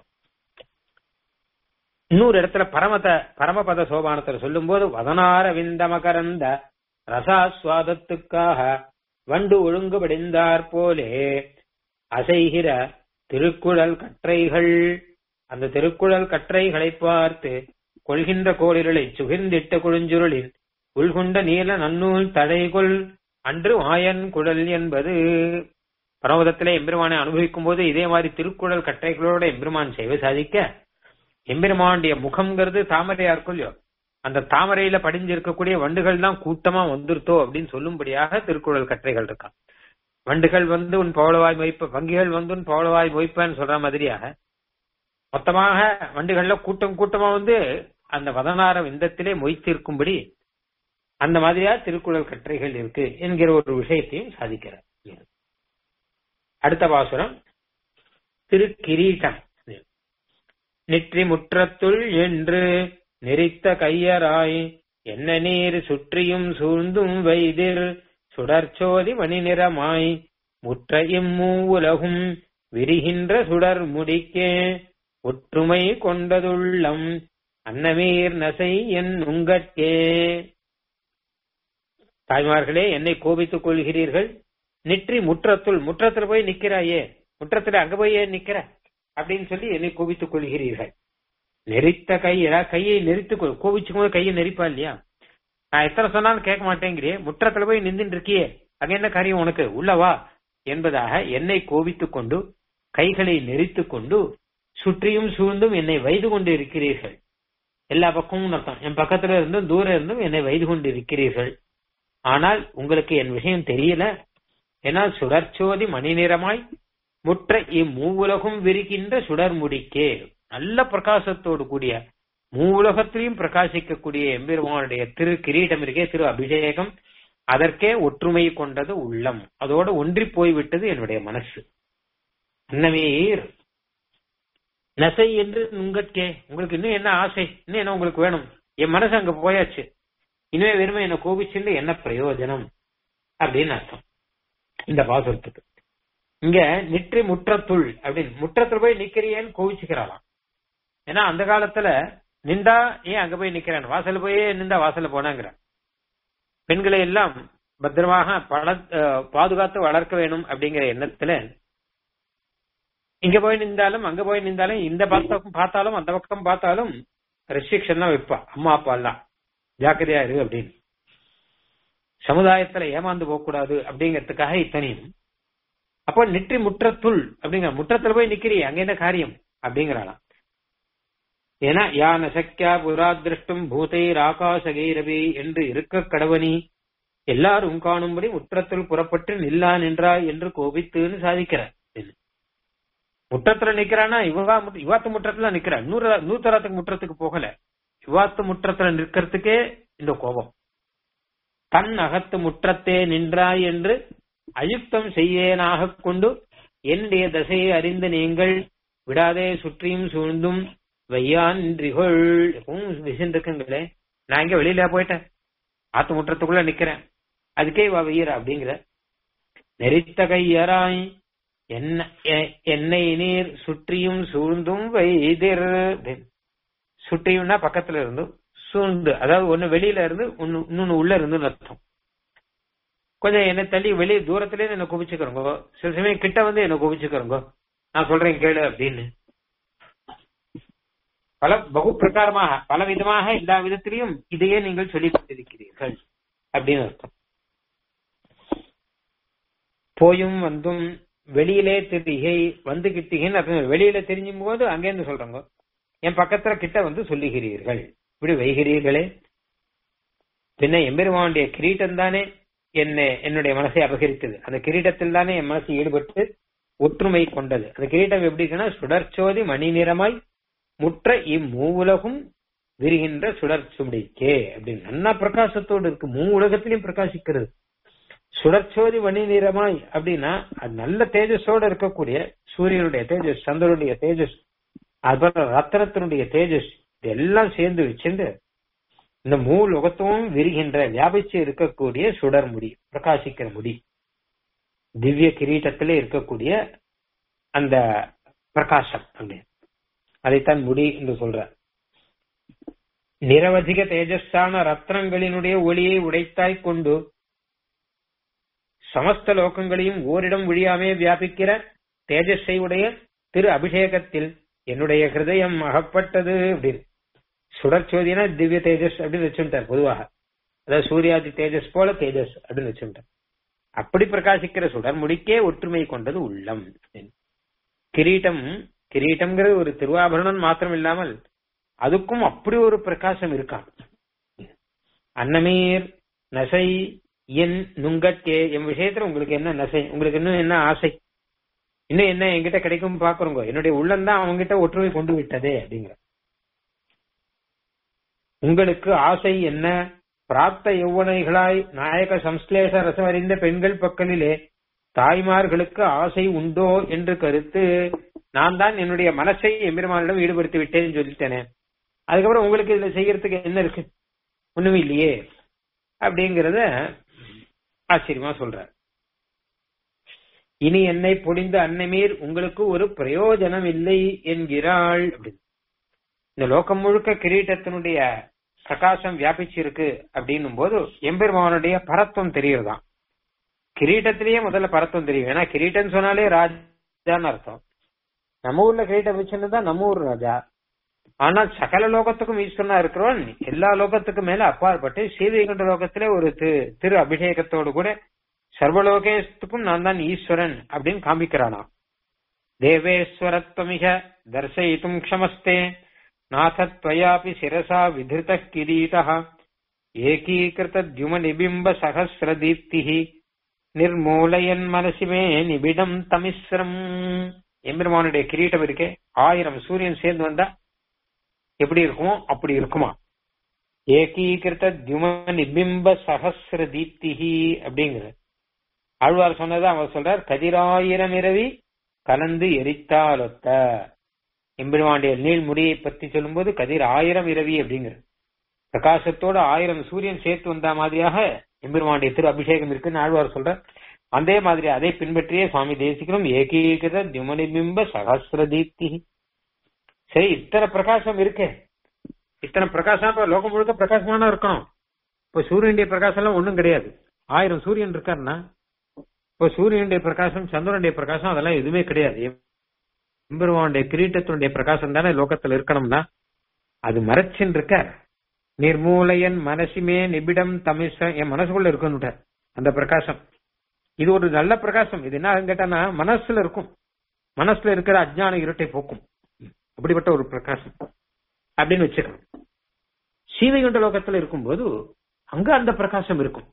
இன்னொரு இடத்துல பரமத பரமபத சோபானத்துல சொல்லும் போது வதனார விந்தமகரந்த ரசாஸ்வாதத்துக்காக வண்டு ஒழுங்குபடிந்தார் போலே அசைகிற திருக்குழல் கற்றைகள் அந்த திருக்குழல் கற்றைகளை பார்த்து கொள்கின்ற கோளிரலை சுகிர்ந்திட்ட குழுஞ்சுருளின் உள்குண்ட நீல நன்னூல் தடைகொள் அன்று மாயன் குழல் என்பது பரமதத்திலே எம்பெருமானை அனுபவிக்கும் போது இதே மாதிரி திருக்குறள் கட்டைகளோட எம்பெருமான் செய்வ சாதிக்க எம்பெருமானுடைய முகம்ங்கிறது தாமரையா இருக்கும் இல்லையோ அந்த தாமரையில படிஞ்சிருக்கக்கூடிய வண்டுகள் தான் கூட்டமா வந்துருத்தோ அப்படின்னு சொல்லும்படியாக திருக்குறள் கற்றைகள் இருக்கா வண்டுகள் வந்து உன் பவளவாய் மொய்ப்ப வங்கிகள் வந்து உன் பவளவாய் மொய்ப்பன்னு சொல்ற மாதிரியாக மொத்தமாக வண்டிகள்ல கூட்டம் கூட்டமா வந்து அந்த வதனார விந்தத்திலே மொய்த்திருக்கும்படி அந்த மாதிரியா திருக்குறள் கட்டுரைகள் இருக்கு என்கிற ஒரு விஷயத்தையும் சாதிக்கிறார் அடுத்த பாசுரம் திருக்கிரீட்டம் நெற்றி முற்றத்துள் என்று நெறித்த கையராய் என்ன நீர் சுற்றியும் சூழ்ந்தும் வைதிர் சுடர்ச்சோதி மணி நிறமாய் முற்ற இம்மூ உலகும் விரிகின்ற சுடர் முடிக்கே ஒற்றுமை கொண்டதுள்ளம் அன்னமீர் நசை என் உங்கட்கே தாய்மார்களே என்னை கோபித்துக் கொள்கிறீர்கள் நெற்றி முற்றத்துள் முற்றத்துல போய் நிக்கிறாயே முற்றத்துல அங்க போய் ஏன் நிக்கிற அப்படின்னு சொல்லி என்னை கோபித்துக் கொள்கிறீர்கள் நெரித்த கை ஏதாவது கையை நெரித்து கோபிச்சுக்கும் போது கையை நெரிப்பா இல்லையா நான் எத்தனை சொன்னாலும் கேட்க மாட்டேங்கிறியே முற்றத்துல போய் நின்றுட்டு இருக்கியே அங்க என்ன காரியம் உனக்கு உள்ளவா என்பதாக என்னை கோபித்துக் கொண்டு கைகளை நெரித்துக் கொண்டு சுற்றியும் சூழ்ந்தும் என்னை வைது கொண்டு இருக்கிறீர்கள் எல்லா பக்கமும் அர்த்தம் என் பக்கத்துல இருந்தும் தூரம் இருந்தும் என்னை வைது கொண்டு இருக்கிறீர்கள் ஆனால் உங்களுக்கு என் விஷயம் தெரியல ஏன்னா சுடர்ச்சோதி மணி நிறமாய் முற்ற இம்மூவுலகும் விரிக்கின்ற சுடர் முடிக்கே நல்ல பிரகாசத்தோடு கூடிய மூவுலகத்திலையும் பிரகாசிக்கக்கூடிய எம்பெருமானுடைய திரு கிரீடம் இருக்கே திரு அபிஷேகம் அதற்கே ஒற்றுமை கொண்டது உள்ளம் அதோடு ஒன்றி போய்விட்டது என்னுடைய மனசு அன்னமீர் நசை என்று உங்கட்கே உங்களுக்கு இன்னும் என்ன ஆசை இன்னும் என்ன உங்களுக்கு வேணும் என் மனசு அங்க போயாச்சு இனிமே வெறுமை என்ன கோபிச்சுண்டு என்ன பிரயோஜனம் அப்படின்னு அர்த்தம் இந்த பாசுரத்துக்கு இங்க நிற்றி முற்றத்துள் அப்படின்னு முற்றத்துல போய் நிக்கிறியேன்னு கோவிச்சுக்கிறாளாம் ஏன்னா அந்த காலத்துல நின்றா ஏன் அங்க போய் நிக்கிறான் வாசல்ல போய் நின்றா வாசல்ல போனாங்கிற பெண்களை எல்லாம் பத்திரமாக பல பாதுகாத்து வளர்க்க வேணும் அப்படிங்கிற எண்ணத்துல இங்க போய் நின்றாலும் அங்க போய் நின்றாலும் இந்த பக்கம் பார்த்தாலும் அந்த பக்கம் பார்த்தாலும் ரெஸ்ட்ரிக்ஷன் தான் வைப்பா அம்மா அப்பா எல்லாம் ஜாக்கிரதையா இரு அப்படின்னு சமுதாயத்துல ஏமாந்து போக கூடாது அப்படிங்கறதுக்காக இத்தனையும் அப்போ நெற்றி முற்றத்துள் அப்படிங்கிற முற்றத்துல போய் நிக்கிறீ அங்க என்ன காரியம் அப்படிங்கிறாளாம் ஏன்னா யான சக்கியா புரா திருஷ்டும் பூதைர் ஆகாசகைரவி என்று இருக்க கடவனி எல்லாரும் காணும்படி முற்றத்தில் புறப்பட்டு நில்லா நின்றாய் என்று கோபித்துன்னு சாதிக்கிறார் முற்றத்துல நிக்கிறானா இவா இவாத்து முற்றத்துல நிக்கிறா நூறு நூத்தராத்துக்கு முற்றத்துக்கு போகல இவாத்து முற்றத்துல நிற்கிறதுக்கே இந்த கோபம் தன் அகத்து முற்றத்தே நின்றாய் என்று அயுக்தம் செய்யேனாக கொண்டு என்னுடைய தசையை அறிந்த நீங்கள் விடாதே சுற்றியும் சூழ்ந்தும் வையான் நின்றிகொள் எப்பவும் விசைந்திருக்குங்களே நான் இங்க வெளியில போயிட்டேன் ஆத்து முற்றத்துக்குள்ள நிக்கிறேன் அதுக்கே வா வெய்யற அப்படிங்கிற நெறித்த கையராய் என்ன என்னை நீர் சுற்றியும் சூழ்ந்தும் வைதிர் சுற்றியும்னா பக்கத்துல இருந்தும் சூழ்ந்து அதாவது ஒண்ணு வெளியில இருந்து இன்னொன்னு உள்ள இருந்து அர்த்தம் கொஞ்சம் என்ன தள்ளி வெளியே தூரத்துல என்ன குவிச்சுக்கிறோங்க சில சமயம் கிட்ட வந்து என்ன குவிச்சுக்கிறோங்க நான் சொல்றேன் கேளு அப்படின்னு பல பகு பிரகாரமாக பல விதமாக எல்லா விதத்திலையும் இதையே நீங்கள் சொல்லிக் கொண்டிருக்கிறீர்கள் அப்படின்னு அர்த்தம் போயும் வந்தும் வெளியிலே திரிகை வந்து கிட்டிகைன்னு அர்த்தம் வெளியில தெரிஞ்சும் போது அங்கேருந்து சொல்றாங்க என் பக்கத்துல கிட்ட வந்து சொல்லுகிறீர்கள் இப்படி வைகிறீர்களே பின்ன எம்பெருமானுடைய கிரீட்டம் தானே என்ன என்னுடைய மனசை அபகரித்தது அந்த கிரீடத்தில் தானே என் மனசு ஈடுபட்டு ஒற்றுமை கொண்டது அந்த கிரீட்டம் எப்படி இருக்குன்னா சுடர்ச்சோதி மணி நிறமாய் முற்ற இம்மூவுலகும் விரிகின்ற சுடர் சுடிக்கே அப்படின்னு நல்லா பிரகாசத்தோடு இருக்கு மூ உலகத்திலையும் பிரகாசிக்கிறது சுடர்ச்சோதி மணி நிறமாய் அப்படின்னா அது நல்ல தேஜஸோட இருக்கக்கூடிய சூரியனுடைய தேஜஸ் சந்திரனுடைய தேஜஸ் அப்புறம் ரத்தனத்தினுடைய தேஜஸ் இதெல்லாம் சேர்ந்து வச்சிருந்து இந்த மூ உலகத்தும் விரிகின்ற வியாபிச்சு இருக்கக்கூடிய சுடர் முடி பிரகாசிக்கிற முடி திவ்ய கிரீட்டத்திலே இருக்கக்கூடிய அந்த பிரகாசம் அப்படின்னு அதைத்தான் முடி என்று சொல்ற நிரவதிக தேஜஸான ரத்னங்களினுடைய ஒளியை உடைத்தாய் கொண்டு சமஸ்த லோகங்களையும் ஓரிடம் ஒழியாமே வியாபிக்கிற தேஜஸை உடைய திரு அபிஷேகத்தில் என்னுடைய ஹிருதயம் அகப்பட்டது அப்படின்னு சுடர்ச்சோதினா திவ்ய தேஜஸ் அப்படின்னு வச்சுட்டார் பொதுவாக அதாவது சூர்யாதி தேஜஸ் போல தேஜஸ் அப்படின்னு வச்சுட்டார் அப்படி பிரகாசிக்கிற சுடர் முடிக்கே ஒற்றுமை கொண்டது உள்ளம் கிரீட்டம் கிரீட்டம்ங்கிறது ஒரு திருவாபரணம் மாத்திரம் இல்லாமல் அதுக்கும் அப்படி ஒரு பிரகாசம் இருக்கான் அன்னமீர் நசை என் நுங்கட்கே என் விஷயத்துல உங்களுக்கு என்ன நசை உங்களுக்கு இன்னும் என்ன ஆசை இன்னும் என்ன என்கிட்ட கிடைக்கும் பாக்குறோங்க என்னுடைய உள்ளம்தான் அவன்கிட்ட ஒற்றுமை கொண்டு விட்டதே அப்படிங்கிற உங்களுக்கு ஆசை என்ன பிராப்த யௌவனைகளாய் நாயக சம்ஸ்லேஷ ரசமறிந்த பெண்கள் பக்கலிலே தாய்மார்களுக்கு ஆசை உண்டோ என்று கருத்து நான் தான் என்னுடைய மனசை எம்பெருமானிடம் ஈடுபடுத்தி விட்டேன்னு சொல்லிட்டேனே அதுக்கப்புறம் உங்களுக்கு இதுல செய்யறதுக்கு என்ன இருக்கு ஒண்ணுமே இல்லையே அப்படிங்கறத ஆச்சரியமா சொல்றார் இனி என்னை பொடிந்த அன்னமீர் உங்களுக்கு ஒரு பிரயோஜனம் இல்லை என்கிறாள் அப்படின்னு இந்த லோகம் முழுக்க கிரீட்டத்தினுடைய பிரகாசம் வியாபிச்சிருக்கு அப்படின்னும் போது எம்பெருமானுடைய பரத்துவம் தெரியறதாம் கிரீட்டத்திலேயே முதல்ல பரத்துவம் தெரியும் ஏன்னா கிரீட்டம் சொன்னாலே ராஜான்னு அர்த்தம் நம்ம ஊர்ல கிரீட்டம் வச்சுன்னு நம்ம ஊர் ராஜா ஆனா சகல லோகத்துக்கும் ஈஸ்வரனா இருக்கிறவன் எல்லா லோகத்துக்கும் மேல அப்பாற்பட்டு ஸ்ரீவைகுண்ட லோகத்திலே ஒரு திரு திரு அபிஷேகத்தோடு கூட சர்வலோகேஸ்துக்கும் நான் தான் ஈஸ்வரன் அப்படின்னு காமிக்கிறானா தேவேஸ்வரத்வமிக தர்சயித்தும் க்ஷமஸ்தே நாதத்வயாபி சிரசா விதிருத கிரீட ஏகீகிருத தியும நிபிம்ப சகசிர தீப்தி நிர்மூலயன் மனசிமே நிபிடம் தமிஸ்ரம் எம்பெருமானுடைய கிரீட்டம் இருக்கே ஆயிரம் சூரியன் சேர்ந்து வந்தா எப்படி இருக்குமோ அப்படி இருக்குமா ஏகீகிருத தியும நிபிம்ப சகசிர தீப்திஹி அப்படிங்கிற ஆழ்வார் சொன்னதை அவர் சொல்றார் கதிராயிரம் இரவி கலந்து எரித்தாலொத்த எம்பெருமானுடைய நீள்முடியை பத்தி சொல்லும்போது கதிர் ஆயிரம் இரவி அப்படிங்கிற பிரகாசத்தோட ஆயிரம் சூரியன் சேர்த்து வந்த மாதிரியாக எம்பெருமானுடைய திரு அபிஷேகம் இருக்குன்னு ஆழ்வார் சொல்றார் அதே மாதிரி அதை பின்பற்றியே சுவாமி தேசிக்கிறோம் ஏகீகிருத தியுமனிபிம்ப சகசிர தீப்தி சரி இத்தனை பிரகாசம் இருக்கே இத்தனை பிரகாசம் இப்ப லோகம் முழுக்க பிரகாசமான இருக்கணும் இப்ப சூரியனுடைய பிரகாசம் எல்லாம் ஒண்ணும் கிடையாது ஆயிரம் சூரியன் இருக்காருன்னா இப்ப சூரியனுடைய பிரகாசம் சந்திரனுடைய பிரகாசம் அதெல்லாம் எதுவுமே கிடையாது எம்பெருமானுடைய கிரீட்டத்தினுடைய பிரகாசம் தானே லோகத்துல இருக்கணும்னா அது மறைச்சின்னு இருக்க நிர்மூலையன் மனசுமே நிபிடம் தமிச என் மனசுக்குள்ள இருக்குன்னு அந்த பிரகாசம் இது ஒரு நல்ல பிரகாசம் இது என்ன கேட்டானா மனசுல இருக்கும் மனசுல இருக்கிற அஜ்ஞான இருட்டை போக்கும் அப்படிப்பட்ட ஒரு பிரகாசம் அப்படின்னு வச்சுக்கணும் சீவைகுண்ட லோகத்துல இருக்கும்போது அங்க அந்த பிரகாசம் இருக்கும்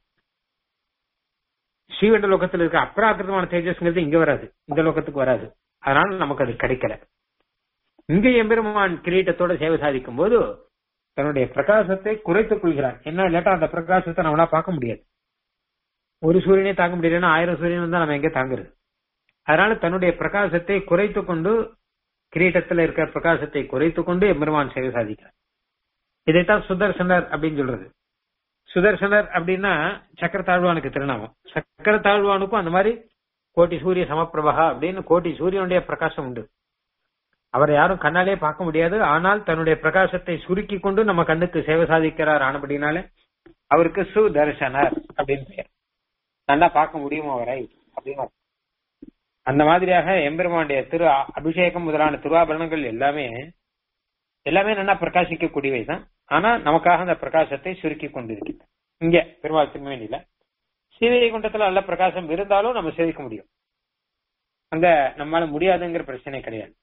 ஸ்ரீவண்ட லோகத்துல இருக்க அப்ராகிருதமான தேஜஸ்ங்கிறது இங்க வராது இந்த லோகத்துக்கு வராது அதனால நமக்கு அது கிடைக்கல இங்க எம்பெருமான் கிரீட்டத்தோட சேவை சாதிக்கும் போது தன்னுடைய பிரகாசத்தை குறைத்துக் கொள்கிறான் என்ன இல்லாட்டா அந்த பிரகாசத்தை நம்மளா பார்க்க முடியாது ஒரு சூரியனே தாங்க முடியலன்னா ஆயிரம் சூரியன் வந்தா நம்ம எங்க தாங்குறது அதனால தன்னுடைய பிரகாசத்தை குறைத்து கொண்டு கிரீட்டத்துல இருக்கிற பிரகாசத்தை குறைத்து கொண்டு எம்பெருமான் சேவை சாதிக்கிறார் இதைத்தான் சுதர்சனர் அப்படின்னு சொல்றது சுதர்சனர் அப்படின்னா சக்கர தாழ்வானுக்கு திருநாமம் சக்கர தாழ்வானுக்கும் அந்த மாதிரி கோட்டி சூரிய சமப்பிரபா அப்படின்னு கோட்டி சூரியனுடைய பிரகாசம் உண்டு அவரை யாரும் கண்ணாலே பார்க்க முடியாது ஆனால் தன்னுடைய பிரகாசத்தை சுருக்கி கொண்டு நம்ம கண்ணுக்கு சேவை சாதிக்கிறார் ஆனபடினாலே அவருக்கு சுதர்சனர் அப்படின்னு பெயர் நல்லா பார்க்க முடியும் அவரை அப்படின்னு அந்த மாதிரியாக எம்பெருமானுடைய திரு அபிஷேகம் முதலான திருவாபரணங்கள் எல்லாமே எல்லாமே நல்லா பிரகாசிக்க கூடியவை தான் ஆனா நமக்காக அந்த பிரகாசத்தை சுருக்கி கொண்டிருக்கிறது இங்க பெருமாள் திருமேனியில சீதையை குண்டத்துல நல்ல பிரகாசம் இருந்தாலும் நம்ம சேவிக்க முடியும் அங்க நம்மளால முடியாதுங்கிற பிரச்சனை கிடையாது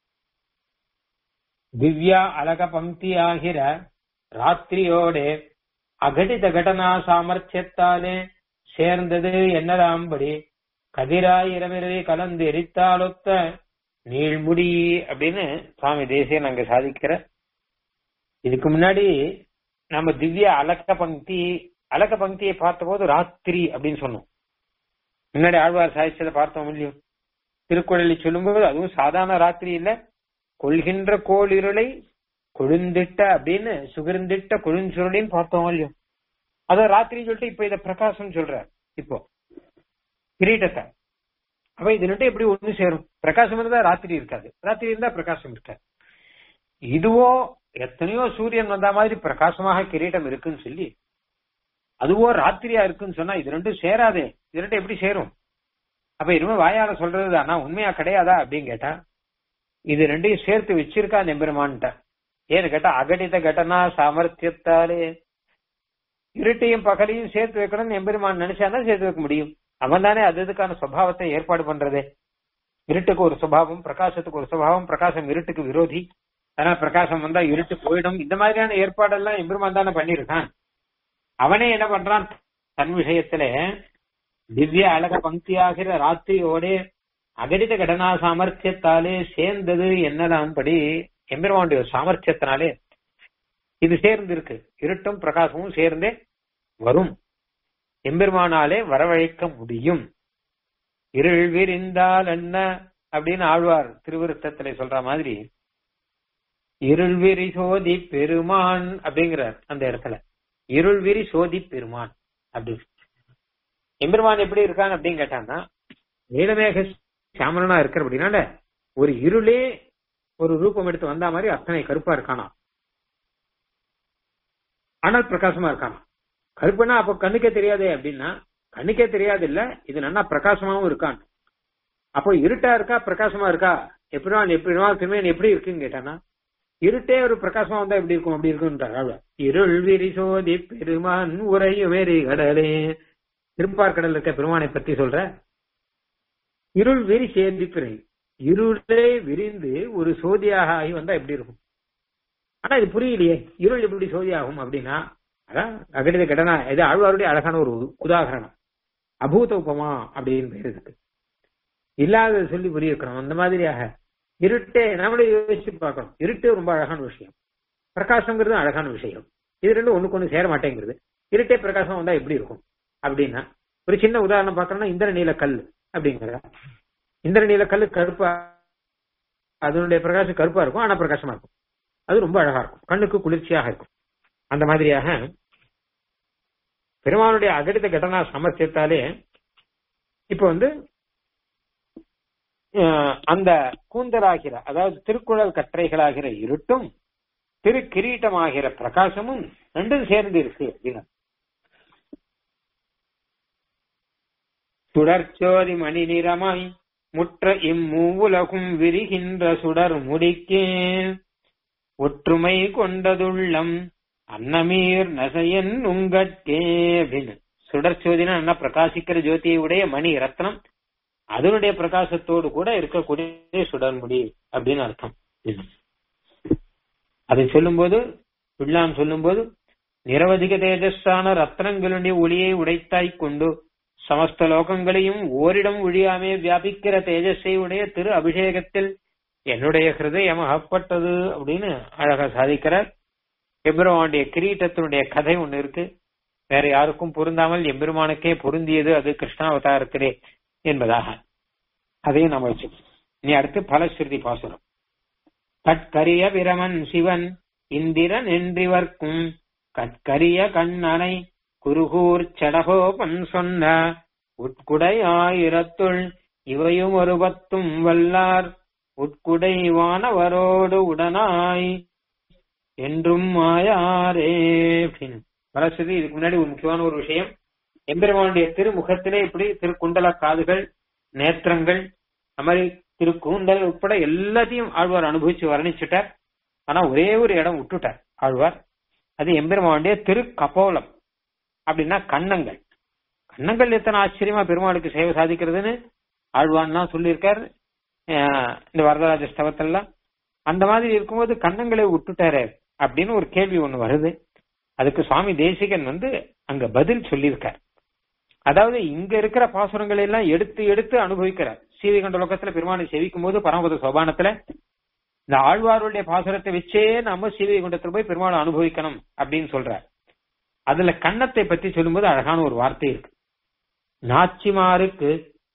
திவ்யா அழக பங்கி ஆகிற ராத்திரியோட அகடித கடனா சாமர்த்தியத்தாலே சேர்ந்தது என்னதாம்படி கதிராயிரமிரவி கலந்து எரித்தாலொத்த நீள்முடி அப்படின்னு சுவாமி தேசியன் அங்க சாதிக்கிற இதுக்கு முன்னாடி நம்ம திவ்ய அலக்க பங்கி அலக்க பங்கியை பார்த்தபோது ராத்திரி அப்படின்னு சொன்னோம் முன்னாடி ஆழ்வார் சாதிச்சதை பார்த்தோம் இல்லையோ திருக்குறளை சொல்லும்போது அதுவும் சாதாரண ராத்திரி இல்ல கொள்கின்ற கோளிருளை கொழுந்திட்ட அப்படின்னு சுகிர்ந்திட்ட கொழுஞ்சுருளின்னு பார்த்தோம் இல்லையோ அத ராத்திரி சொல்லிட்டு இப்ப இத பிரகாசம் சொல்ற இப்போ கிரீட்டத்தை அப்ப இது ரெண்டும் எப்படி ஒண்ணு சேரும் பிரகாசம் இருந்தா ராத்திரி இருக்காது ராத்திரி இருந்தா பிரகாசம் இருக்காது இதுவோ எத்தனையோ சூரியன் வந்த மாதிரி பிரகாசமாக கிரீட்டம் இருக்குன்னு சொல்லி அதுவோ ராத்திரியா இருக்குன்னு சொன்னா இது ரெண்டும் சேராதே இது ரெண்டும் எப்படி சேரும் அப்ப இனிமே வாயால சொல்றது ஆனா உண்மையா கிடையாதா அப்படின்னு கேட்டா இது ரெண்டையும் சேர்த்து வச்சிருக்கா எம்பெருமான்ட்ட ஏன்னு கேட்டா அகடித கடனா சாமர்த்தியத்தாலே இருட்டையும் பகலையும் சேர்த்து வைக்கணும்னு எம்பெருமான் நினைச்சாதான் சேர்த்து வைக்க முடியும் அவன் தானே அது இதுக்கான சுபாவத்தை ஏற்பாடு பண்றதே இருட்டுக்கு ஒரு சுபாவம் பிரகாசத்துக்கு ஒரு சுபாவம் பிரகாசம் இருட்டுக்கு விரோதி அதனால பிரகாசம் வந்தா இருட்டு போயிடும் இந்த மாதிரியான ஏற்பாடெல்லாம் எம்பெருமான் தானே பண்ணிருக்கான் அவனே என்ன பண்றான் தன் விஷயத்துல திவ்ய அழக பங்கியாகிற ராத்திரியோட அகடித கடனா சாமர்த்தியத்தாலே சேர்ந்தது என்னதான் படி எம்பெருமானுடைய சாமர்த்தியத்தினாலே இது சேர்ந்து இருக்கு இருட்டும் பிரகாசமும் சேர்ந்தே வரும் எம்பெருமானாலே வரவழைக்க முடியும் இருள் விரிந்தால் என்ன அப்படின்னு ஆழ்வார் திருவிருத்தத்திலே சொல்ற மாதிரி இருள் விரி சோதி பெருமான் அப்படிங்கிறார் அந்த இடத்துல இருள் விரி சோதி பெருமான் அப்படி எம்பெருமான் எப்படி இருக்கான் அப்படின்னு கேட்டான்னா நீலமேக சாமரனா இருக்கிற அப்படின்னால ஒரு இருளே ஒரு ரூபம் எடுத்து வந்த மாதிரி அத்தனை கருப்பா இருக்கானா ஆனால் பிரகாசமா இருக்கானா கருப்புனா அப்ப கண்ணுக்கே தெரியாதே அப்படின்னா கண்ணுக்கே தெரியாது இல்ல இது நல்லா பிரகாசமாவும் இருக்கான் அப்போ இருட்டா இருக்கா பிரகாசமா இருக்கா எப்படிவான் எப்படிவா திருமேன் எப்படி இருக்குன்னு கேட்டானா இருட்டே ஒரு பிரகாசமா வந்தா எப்படி இருக்கும் அப்படி இருக்குன்றார் இருள் விரி சோதி பெருமான் உரையுமேரி கடலே திருப்பார் கடல் இருக்க பெருமானை பத்தி சொல்ற இருள் வெறி சேர்ந்து பிறை இருளே விரிந்து ஒரு சோதியாக ஆகி வந்தா எப்படி இருக்கும் ஆனா இது புரியலையே இருள் எப்படி சோதி ஆகும் அப்படின்னா அதான் அகடித கடனா இது ஆழ்வாருடைய அழகான ஒரு உதாகரணம் அபூத உபமா அப்படின்னு பேர் இருக்கு இல்லாத சொல்லி புரிய வைக்கணும் அந்த மாதிரியாக இருட்டே நம்மளே யோசிச்சு பார்க்கணும் இருட்டே ரொம்ப அழகான விஷயம் பிரகாசங்கிறது அழகான விஷயம் இது ரெண்டும் ஒண்ணுக்கு ஒண்ணு சேர மாட்டேங்கிறது இருட்டே பிரகாசம் வந்தா எப்படி இருக்கும் அப்படின்னா ஒரு சின்ன உதாரணம் பார்க்கணும்னா இந்திர நீல கல் அப்படிங்கிற இந்திர நீல கல் கருப்பா அதனுடைய பிரகாசம் கருப்பா இருக்கும் ஆனா பிரகாசமா இருக்கும் அது ரொம்ப அழகா இருக்கும் கண்ணுக்கு குளிர்ச்சியாக இருக்கும் அந்த மாதிரியாக பெருமானுடைய அகடித கடனா சமர்த்தியத்தாலே இப்ப வந்து அந்த கூந்தலாகிற அதாவது திருக்குழல் கற்றைகளாகிற இருட்டும் திரு கிரீட்டமாகிற பிரகாசமும் ரெண்டும் சேர்ந்து இருக்கு அப்படின்னு சுடர்ச்சோதி மணி நிறமாய் முற்ற இம்மூவுலகும் விரிகின்ற சுடர் முடிக்கே ஒற்றுமை கொண்டதுள்ளம் அன்னமீர் நசையன் உங்கட்கே அப்படின்னு சுடர்ச்சோதினா என்ன பிரகாசிக்கிற ஜோதியை உடைய மணி ரத்னம் அதனுடைய பிரகாசத்தோடு கூட இருக்கக்கூடிய சுடர்முடி அப்படின்னு அர்த்தம் அதை சொல்லும்போது பிள்ளான் சொல்லும்போது நிரவதிக தேஜஸான ரத்னங்களுடைய ஒளியை உடைத்தாய் கொண்டு சமஸ்த லோகங்களையும் ஓரிடம் ஒழியாமே வியாபிக்கிற தேஜஸை உடைய திரு அபிஷேகத்தில் என்னுடைய ஹிருதயம் அகப்பட்டது அப்படின்னு அழகா சாதிக்கிறார் எம்பெருமானுடைய கிரீட்டத்தினுடைய கதை ஒண்ணு இருக்கு வேற யாருக்கும் பொருந்தாமல் எம்பெருமானுக்கே பொருந்தியது அது கிருஷ்ணாவதாரத்திலே என்பதாக அதையும் நம்ம வச்சு நீ அடுத்து பலஸ்ருதி பாசுரம் கட்கரிய பிரமன் சிவன் இந்திரன் என்றிவர்க்கும் கட்கரிய கண்ணனை குருகூர் சடகோபன் சொன்ன உட்குடை ஆயிரத்துள் இவையும் ஒரு பத்தும் வல்லார் உட்குடை வானவரோடு உடனாய் என்றும் மாயாரே அப்படின்னு பலஸ்ருதி இதுக்கு முன்னாடி ஒரு முக்கியமான ஒரு விஷயம் எம்பெருமானுடைய திருமுகத்திலே இப்படி திருக்குண்டல காதுகள் நேத்திரங்கள் அது மாதிரி திருக்கூந்தல் உட்பட எல்லாத்தையும் ஆழ்வார் அனுபவிச்சு வர்ணிச்சுட்டார் ஆனா ஒரே ஒரு இடம் விட்டுட்டார் ஆழ்வார் அது எம்பெருமானுடைய திரு கபோலம் அப்படின்னா கண்ணங்கள் கண்ணங்கள் எத்தனை ஆச்சரியமா பெருமாளுக்கு சேவை சாதிக்கிறதுன்னு ஆழ்வான்லாம் சொல்லியிருக்கார் இந்த வரதராஜ ஸ்தவத்தெல்லாம் அந்த மாதிரி இருக்கும்போது கண்ணங்களை விட்டுட்டாரு அப்படின்னு ஒரு கேள்வி ஒண்ணு வருது அதுக்கு சுவாமி தேசிகன் வந்து அங்க பதில் சொல்லியிருக்கார் அதாவது இங்க இருக்கிற பாசுரங்களை எல்லாம் எடுத்து எடுத்து அனுபவிக்கிறார் சீவிகண்ட லோகத்துல பெருமானை செவிக்கும் போது பரமபத சோபானத்துல இந்த ஆழ்வாருடைய பாசுரத்தை வச்சே நாம சீவிகுண்டத்துல போய் பெருமாளை அனுபவிக்கணும் அப்படின்னு சொல்றார் அதுல கண்ணத்தை பத்தி சொல்லும்போது அழகான ஒரு வார்த்தை இருக்கு நாச்சிமாருக்கு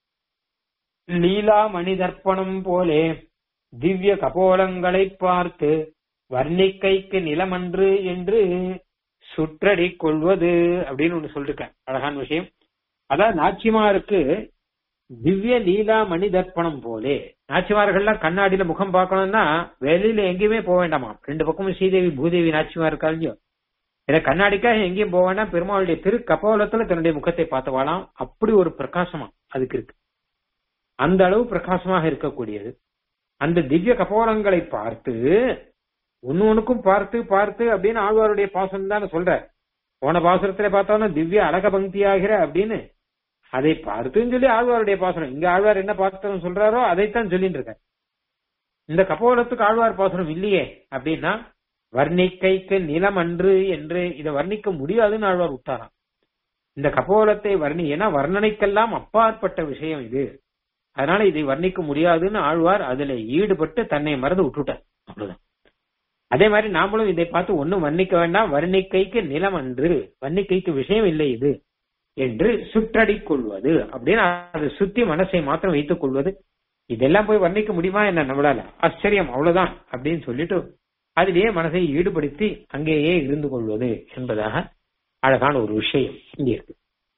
லீலா மணிதர்ப்பணம் போலே திவ்ய கபோலங்களை பார்த்து வர்ணிக்கைக்கு நிலமன்று என்று சுற்றடி கொள்வது அப்படின்னு ஒண்ணு சொல்லிருக்கேன் அழகான விஷயம் அதான் நாச்சிமாருக்கு திவ்ய லீலா மணி தர்ப்பணம் போலே நாச்சிமார்கள்லாம் கண்ணாடியில முகம் பார்க்கணும்னா வெளியில எங்கேயுமே போக வேண்டாமா ரெண்டு பக்கமும் ஸ்ரீதேவி பூதேவி நாச்சிமா இருக்கா இல்லையோ இதை கண்ணாடிக்காக எங்கேயும் போக வேண்டாம் பெருமாளுடைய திரு கபோலத்துல தன்னுடைய முகத்தை பார்த்தவாளாம் அப்படி ஒரு பிரகாசமா அதுக்கு இருக்கு அந்த அளவு பிரகாசமாக இருக்கக்கூடியது அந்த திவ்ய கபோலங்களை பார்த்து ஒன்னு ஒண்ணுக்கும் பார்த்து பார்த்து அப்படின்னு ஆழ்வாருடைய பாசனம் தான் சொல்ற போன பாசுரத்துல பார்த்தோம்னா திவ்ய அழக பங்கியாகிற அப்படின்னு அதை பார்த்துன்னு சொல்லி ஆழ்வாருடைய பாசனம் இங்க ஆழ்வார் என்ன பாசனம் சொல்றாரோ அதைத்தான் சொல்லிட்டு இருக்க இந்த கபோலத்துக்கு ஆழ்வார் பாசனம் இல்லையே அப்படின்னா வர்ணிக்கைக்கு நிலம் அன்று என்று இதை வர்ணிக்க முடியாதுன்னு ஆழ்வார் விட்டாராம் இந்த கபோலத்தை வர்ணி ஏன்னா வர்ணனைக்கெல்லாம் அப்பாற்பட்ட விஷயம் இது அதனால இதை வர்ணிக்க முடியாதுன்னு ஆழ்வார் அதுல ஈடுபட்டு தன்னை மறந்து விட்டுட்டார் அவ்வளவுதான் அதே மாதிரி நாமளும் இதை பார்த்து ஒண்ணும் வர்ணிக்க வேண்டாம் வர்ணிக்கைக்கு நிலம் அன்று வர்ணிக்கைக்கு விஷயம் இல்லை இது என்று சுற்றடி கொள்வது அப்படின்னு அதை சுத்தி மனசை மாத்திரம் வைத்துக் கொள்வது இதெல்லாம் போய் வர்ணிக்க முடியுமா என்ன நம்மளால ஆச்சரியம் அவ்வளவுதான் அப்படின்னு சொல்லிட்டு அதிலேயே மனசை ஈடுபடுத்தி அங்கேயே இருந்து கொள்வது என்பதாக அழகான ஒரு விஷயம் இங்க இருக்கு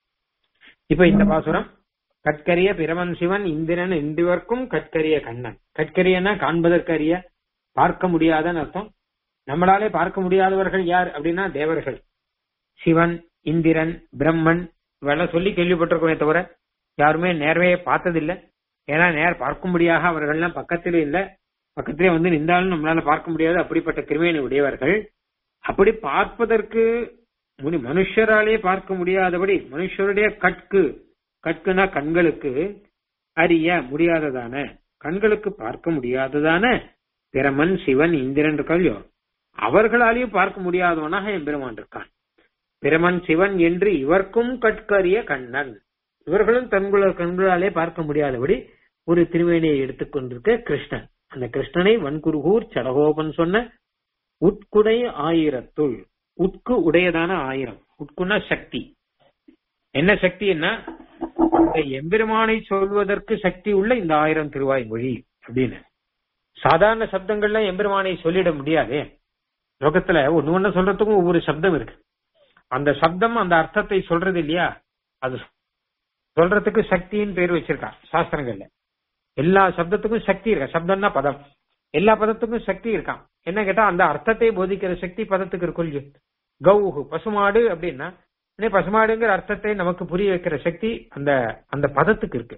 இப்ப இந்த பாசுரம் கட்கரிய பிரமன் சிவன் இந்திரன் இன்றிவர்க்கும் கட்கரிய கண்ணன் கட்கரியன்னா காண்பதற்கரிய பார்க்க முடியாதன்னு அர்த்தம் நம்மளாலே பார்க்க முடியாதவர்கள் யார் அப்படின்னா தேவர்கள் சிவன் இந்திரன் பிரம்மன் இவெல்லாம் சொல்லி கேள்விப்பட்டிருக்கோமே தவிர யாருமே நேர்மையை பார்த்ததில்லை ஏன்னா நேர் பார்க்கும்படியாக அவர்கள்லாம் பக்கத்திலே இல்ல பக்கத்திலே வந்து நின்றாலும் நம்மளால பார்க்க முடியாது அப்படிப்பட்ட கிருமேனி உடையவர்கள் அப்படி பார்ப்பதற்கு முனி மனுஷராலே பார்க்க முடியாதபடி மனுஷருடைய கட்கு கட்குனா கண்களுக்கு அறிய முடியாததான கண்களுக்கு பார்க்க முடியாததான பிரமன் சிவன் இந்திரன் இருக்காளியோ அவர்களாலேயும் பார்க்க முடியாதவனாக எம்பெருமான் இருக்கான் பிரமன் சிவன் என்று இவர்க்கும் கட்கரிய கண்ணன் இவர்களும் தங்கள கண்களாலே பார்க்க முடியாதபடி ஒரு திருவேணியை எடுத்துக்கொண்டிருக்க கிருஷ்ணன் அந்த கிருஷ்ணனை வன்குருகூர் சடகோபன் சொன்ன உட்குடை ஆயிரத்துள் உட்கு உடையதான ஆயிரம் உட்குன்னா சக்தி என்ன சக்தின்னா இந்த எம்பெருமானை சொல்வதற்கு சக்தி உள்ள இந்த ஆயிரம் திருவாய் மொழி அப்படின்னு சாதாரண சப்தங்கள்ல எம்பெருமானை சொல்லிட முடியாதே லோகத்துல ஒண்ணு ஒண்ணு சொல்றதுக்கும் ஒவ்வொரு சப்தம் இருக்கு அந்த சப்தம் அந்த அர்த்தத்தை சொல்றது இல்லையா அது சொல்றதுக்கு சக்தின்னு பேர் வச்சிருக்கான் சாஸ்திரங்கள்ல எல்லா சப்தத்துக்கும் சக்தி இருக்கா சப்தம்னா பதம் எல்லா பதத்துக்கும் சக்தி இருக்கான் என்ன கேட்டா அந்த அர்த்தத்தை போதிக்கிற சக்தி பதத்துக்கு இருக்கும் இல்லையோ கௌஹு பசுமாடு அப்படின்னா உடனே பசுமாடுங்கிற அர்த்தத்தை நமக்கு புரிய வைக்கிற சக்தி அந்த அந்த பதத்துக்கு இருக்கு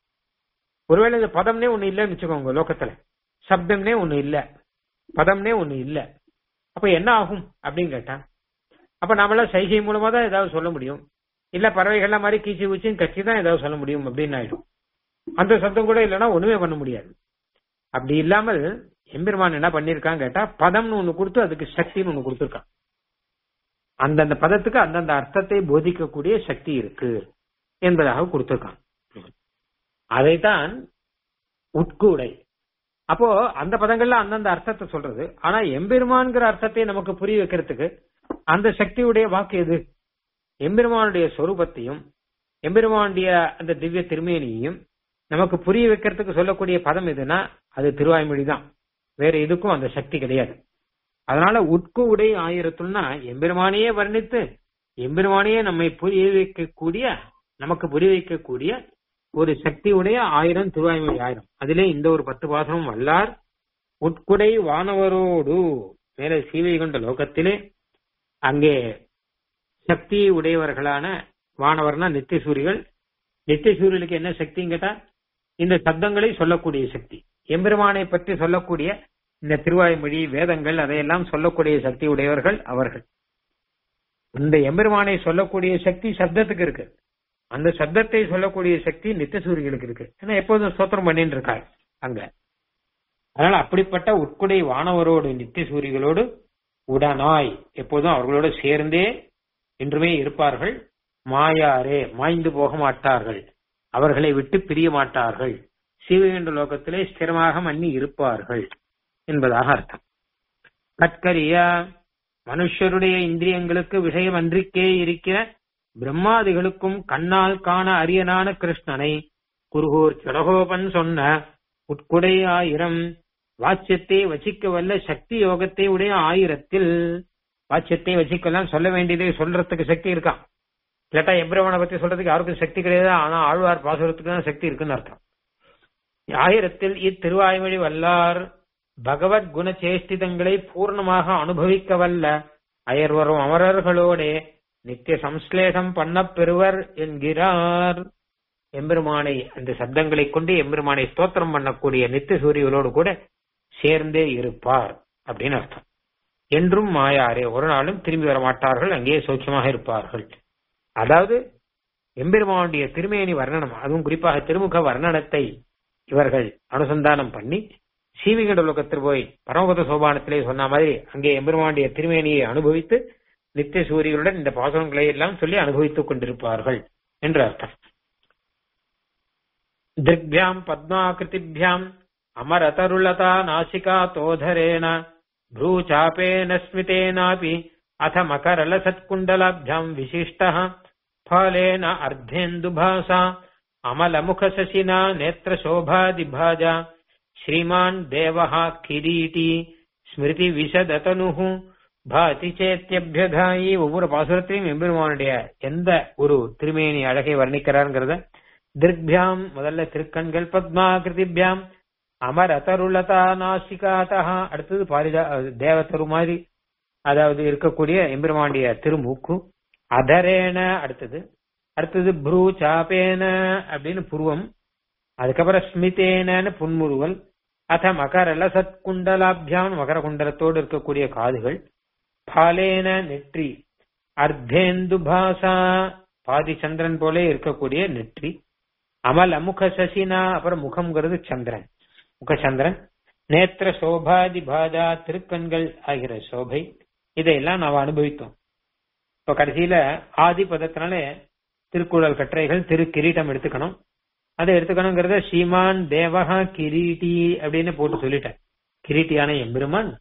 ஒருவேளை இந்த பதம்னே ஒண்ணு இல்லைன்னு வச்சுக்கோங்க லோகத்துல சப்தம்னே ஒண்ணு இல்ல பதம்னே ஒண்ணு இல்ல அப்ப என்ன ஆகும் அப்படின்னு கேட்டா அப்ப நாமெல்லாம் சைகை மூலமா தான் ஏதாவது சொல்ல முடியும் இல்ல பறவைகள்லாம் மாதிரி கீச்சி ஊச்சின்னு கட்சி தான் ஏதாவது சொல்ல முடியும் அப்படின்னு ஆயிடும் அந்த சப்தம் கூட இல்லைன்னா ஒண்ணுமே பண்ண முடியாது அப்படி இல்லாமல் எம்பெருமான் என்ன பண்ணிருக்கான் கேட்டா பதம்னு ஒண்ணு கொடுத்து அதுக்கு சக்தின்னு ஒண்ணு கொடுத்துருக்கான் அந்தந்த பதத்துக்கு அந்தந்த அர்த்தத்தை போதிக்கக்கூடிய சக்தி இருக்கு என்பதாக கொடுத்திருக்கான் அதைத்தான் உட்கூடை அப்போ அந்த பதங்கள்ல அந்தந்த அர்த்தத்தை சொல்றது ஆனா எம்பெருமான்கிற அர்த்தத்தை நமக்கு புரிய வைக்கிறதுக்கு அந்த சக்தியுடைய வாக்கு எது எம்பெருமானுடைய சொரூபத்தையும் எம்பெருமானுடைய அந்த திவ்ய திருமேனியையும் நமக்கு புரிய வைக்கிறதுக்கு சொல்லக்கூடிய பதம் எதுனா அது திருவாய்மொழி தான் வேற எதுக்கும் அந்த சக்தி கிடையாது அதனால உட்கு உடை ஆயிரத்துள்னா எம்பெருமானையே வர்ணித்து எம்பெருமானையே நம்மை புரிய வைக்கக்கூடிய நமக்கு புரிய வைக்கக்கூடிய ஒரு சக்தியுடைய ஆயிரம் திருவாய்மொழி ஆயிரம் அதிலே இந்த ஒரு பத்து பாசனம் வல்லார் உட்குடை வானவரோடு மேலே சீவை கொண்ட லோகத்திலே அங்கே சக்தி உடையவர்களான வானவர்னா நித்தியசூரிகள் நித்தியசூரியலுக்கு என்ன சக்தின்னு கேட்டா இந்த சப்தங்களை சொல்லக்கூடிய சக்தி எம்பெருமானை பற்றி சொல்லக்கூடிய இந்த திருவாய்மொழி வேதங்கள் அதையெல்லாம் சொல்லக்கூடிய சக்தி உடையவர்கள் அவர்கள் இந்த எம்பெருமானை சொல்லக்கூடிய சக்தி சப்தத்துக்கு இருக்கு அந்த சப்தத்தை சொல்லக்கூடிய சக்தி நித்தியசூரிகளுக்கு இருக்கு ஏன்னா எப்போதும் ஸ்தோத்திரம் பண்ணிட்டு இருக்காள் அங்க அதனால அப்படிப்பட்ட உட்குடை வானவரோடு நித்தியசூரிகளோடு உடனாய் எப்போதும் அவர்களோடு சேர்ந்தே என்றுமே இருப்பார்கள் மாயாரே மாய்ந்து போக மாட்டார்கள் அவர்களை விட்டு பிரிய மாட்டார்கள் சிவகண்ட லோகத்திலே ஸ்திரமாக மன்னி இருப்பார்கள் என்பதாக அர்த்தம் கட்கரியா மனுஷருடைய இந்திரியங்களுக்கு விஷயம் அன்றிக்கே இருக்கிற பிரம்மாதிகளுக்கும் கண்ணால் காண அரியனான கிருஷ்ணனை குருகூர் சடகோபன் சொன்ன உட்குடை ஆயிரம் வாட்சியத்தை வசிக்க வல்ல சக்தி யோகத்தை உடைய ஆயிரத்தில் வாட்சியத்தை வசிக்கலாம் சொல்ல வேண்டியதை சொல்றதுக்கு சக்தி இருக்கான் இல்லாட்டா எம்பிரமனை பத்தி சொல்றதுக்கு யாருக்கும் சக்தி கிடையாது ஆனா ஆழ்வார் பாசுரத்துக்கு தான் சக்தி இருக்குன்னு அர்த்தம் ஆயிரத்தில் இத்திருவாய்மொழி வல்லார் பகவத் குண சேஷ்டிதங்களை பூர்ணமாக அனுபவிக்க வல்ல அயர்வரும் அமரர்களோட நித்திய சம்ஸ்லேஷம் பண்ண பெறுவர் என்கிறார் எம்பெருமானை அந்த சப்தங்களை கொண்டு எம்பெருமானை ஸ்தோத்திரம் பண்ணக்கூடிய நித்திய சூரியர்களோடு கூட சேர்ந்தே இருப்பார் அப்படின்னு அர்த்தம் என்றும் மாயாரே ஒரு நாளும் திரும்பி வர மாட்டார்கள் அங்கேயே சௌக்கியமாக இருப்பார்கள் அதாவது எம்பெருமானுடைய திருமேனி வர்ணனம் அதுவும் குறிப்பாக திருமுக வர்ணனத்தை இவர்கள் அனுசந்தானம் பண்ணி சீவிகண்ட லோகத்தில் போய் பரமபத சோபானத்திலே சொன்ன மாதிரி அங்கே எம்பெருமானுடைய திருமேனியை அனுபவித்து நித்திய சூரியர்களுடன் இந்த பாசனங்களை எல்லாம் சொல்லி அனுபவித்துக் கொண்டிருப்பார்கள் என்று அர்த்தம் திருக்யாம் பத்மாகிருதிभ्याम् அமரதருளதா நாசிகா தோதரேண भ्रूचापेन स्मितेनापि अथ मकरलसत्कुण्डलाभ्याम् विशिष्टः फलेन अर्धेन्दुभासा अमलमुखशशिना नेत्रशोभादिभाजा श्रीमान् देवः किरीटी ஸ்மிருதிவிசதனுஹு பாதி சேத்தியபியதாயி ஒவ்வொரு பாசுரத்தையும் எம்பெருமானுடைய எந்த ஒரு திருமேனி அழகை வர்ணிக்கிறாருங்கிறத திருக்பியாம் முதல்ல திருக்கண்கள் பத்மாகிருதிபியாம் அமர தருளதா நாசிகாதா அடுத்தது பாரிதா தேவத்தரு மாதிரி அதாவது இருக்கக்கூடிய எம்பெருமாண்டிய திருமூக்கு அதரேன அடுத்தது அடுத்தது ப்ரூ சாப்பேன அப்படின்னு புருவம் அதுக்கப்புறம் ஸ்மிதேனன்னு புன்முறுவல் அத மகரல சத்குண்டலாபியாம் மகர குண்டலத்தோடு இருக்கக்கூடிய காதுகள் பாலேன நெற்றி அர்த்தேந்து பாசா பாதி சந்திரன் போல இருக்கக்கூடிய நெற்றி அமல் அமுக சசினா அப்புறம் முகம்ங்கிறது சந்திரன் முகச்சந்திரன் நேத்திர சோபாதி பாதா திருக்கண்கள் ஆகிற சோபை இதையெல்லாம் நாம் அனுபவித்தோம் இப்ப கடைசியில ஆதி பதத்தினால திருக்குறள் கட்டுரைகள் திரு கிரீட்டம் எடுத்துக்கணும் அதை எடுத்துக்கணுங்கிறத ஸ்ரீமான் தேவகா கிரீட்டி அப்படின்னு போட்டு சொல்லிட்டேன் கிரீட்டியான எம்பெருமான்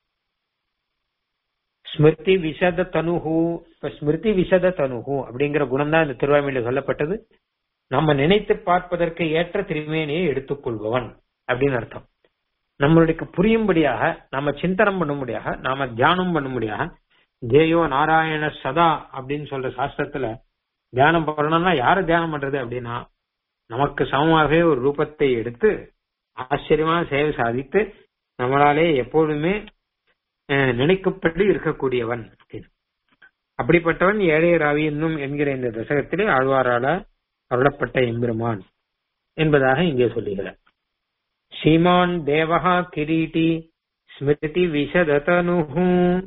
ஸ்மிருதி விஷத தனுஹு இப்ப ஸ்மிருதி விஷத தனுஹு அப்படிங்கிற குணம் தான் இந்த திருவாய்மையில சொல்லப்பட்டது நம்ம நினைத்து பார்ப்பதற்கு ஏற்ற திருமேனியை எடுத்துக்கொள்பவன் அப்படின்னு அர்த்தம் நம்மளுக்கு புரியும்படியாக நாம சிந்தனம் பண்ணும்படியாக நாம தியானம் பண்ணும்படியாக ஜேயோ நாராயண சதா அப்படின்னு சொல்ற சாஸ்திரத்துல தியானம் பண்ணணும்னா யார தியானம் பண்றது அப்படின்னா நமக்கு சமமாகவே ஒரு ரூபத்தை எடுத்து ஆச்சரியமான சேவை சாதித்து நம்மளாலே எப்பொழுதுமே நினைக்கப்பட்டு இருக்கக்கூடியவன் அப்படிப்பட்டவன் ஏழைய ராவி என்னும் என்கிற இந்த தசகத்திலே ஆழ்வாரால அருளப்பட்ட எம்பெருமான் என்பதாக இங்கே சொல்லுகிறார் ஸ்ரீமான் தேவஹா கிரீட்டி ஸ்மிருதி விஷததனுஹு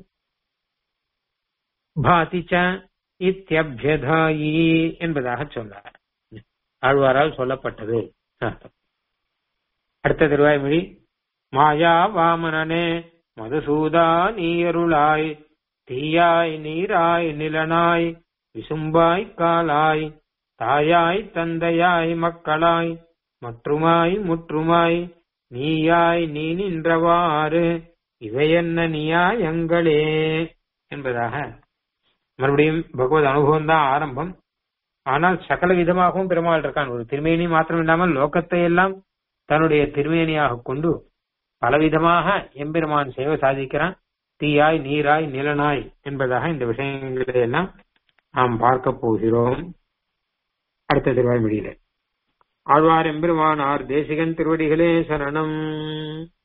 பாதிச்ச இத்தியபியதாயி என்பதாக சொன்னார் ஆழ்வாரால் சொல்லப்பட்டது அடுத்த திருவாய்மொழி மாயா வாமனனே மதுசூதா நீயருளாய் தீயாய் நீராய் நிலனாய் விசும்பாய் காலாய் தாயாய் தந்தையாய் மக்களாய் மற்றுமாய் முற்றுமாய் நீயாய் நீ நின்றவாறு இவையென்ன நியாயங்களே என்பதாக மறுபடியும் பகவத் அனுபவம் தான் ஆரம்பம் ஆனால் சகல விதமாகவும் பெருமாள் இருக்கான் ஒரு திருமேனி மாத்திரம் இல்லாமல் லோகத்தை எல்லாம் தன்னுடைய திருமேனியாக கொண்டு பலவிதமாக எம்பெருமான் சேவை சாதிக்கிறான் தீயாய் நீராய் நிலனாய் என்பதாக இந்த விஷயங்களை எல்லாம் நாம் பார்க்க போகிறோம் அடுத்த திருவாய்மொழியில ஆழ்வார் எம்பெருமானார் தேசிகன் திருவடிகளே சரணம்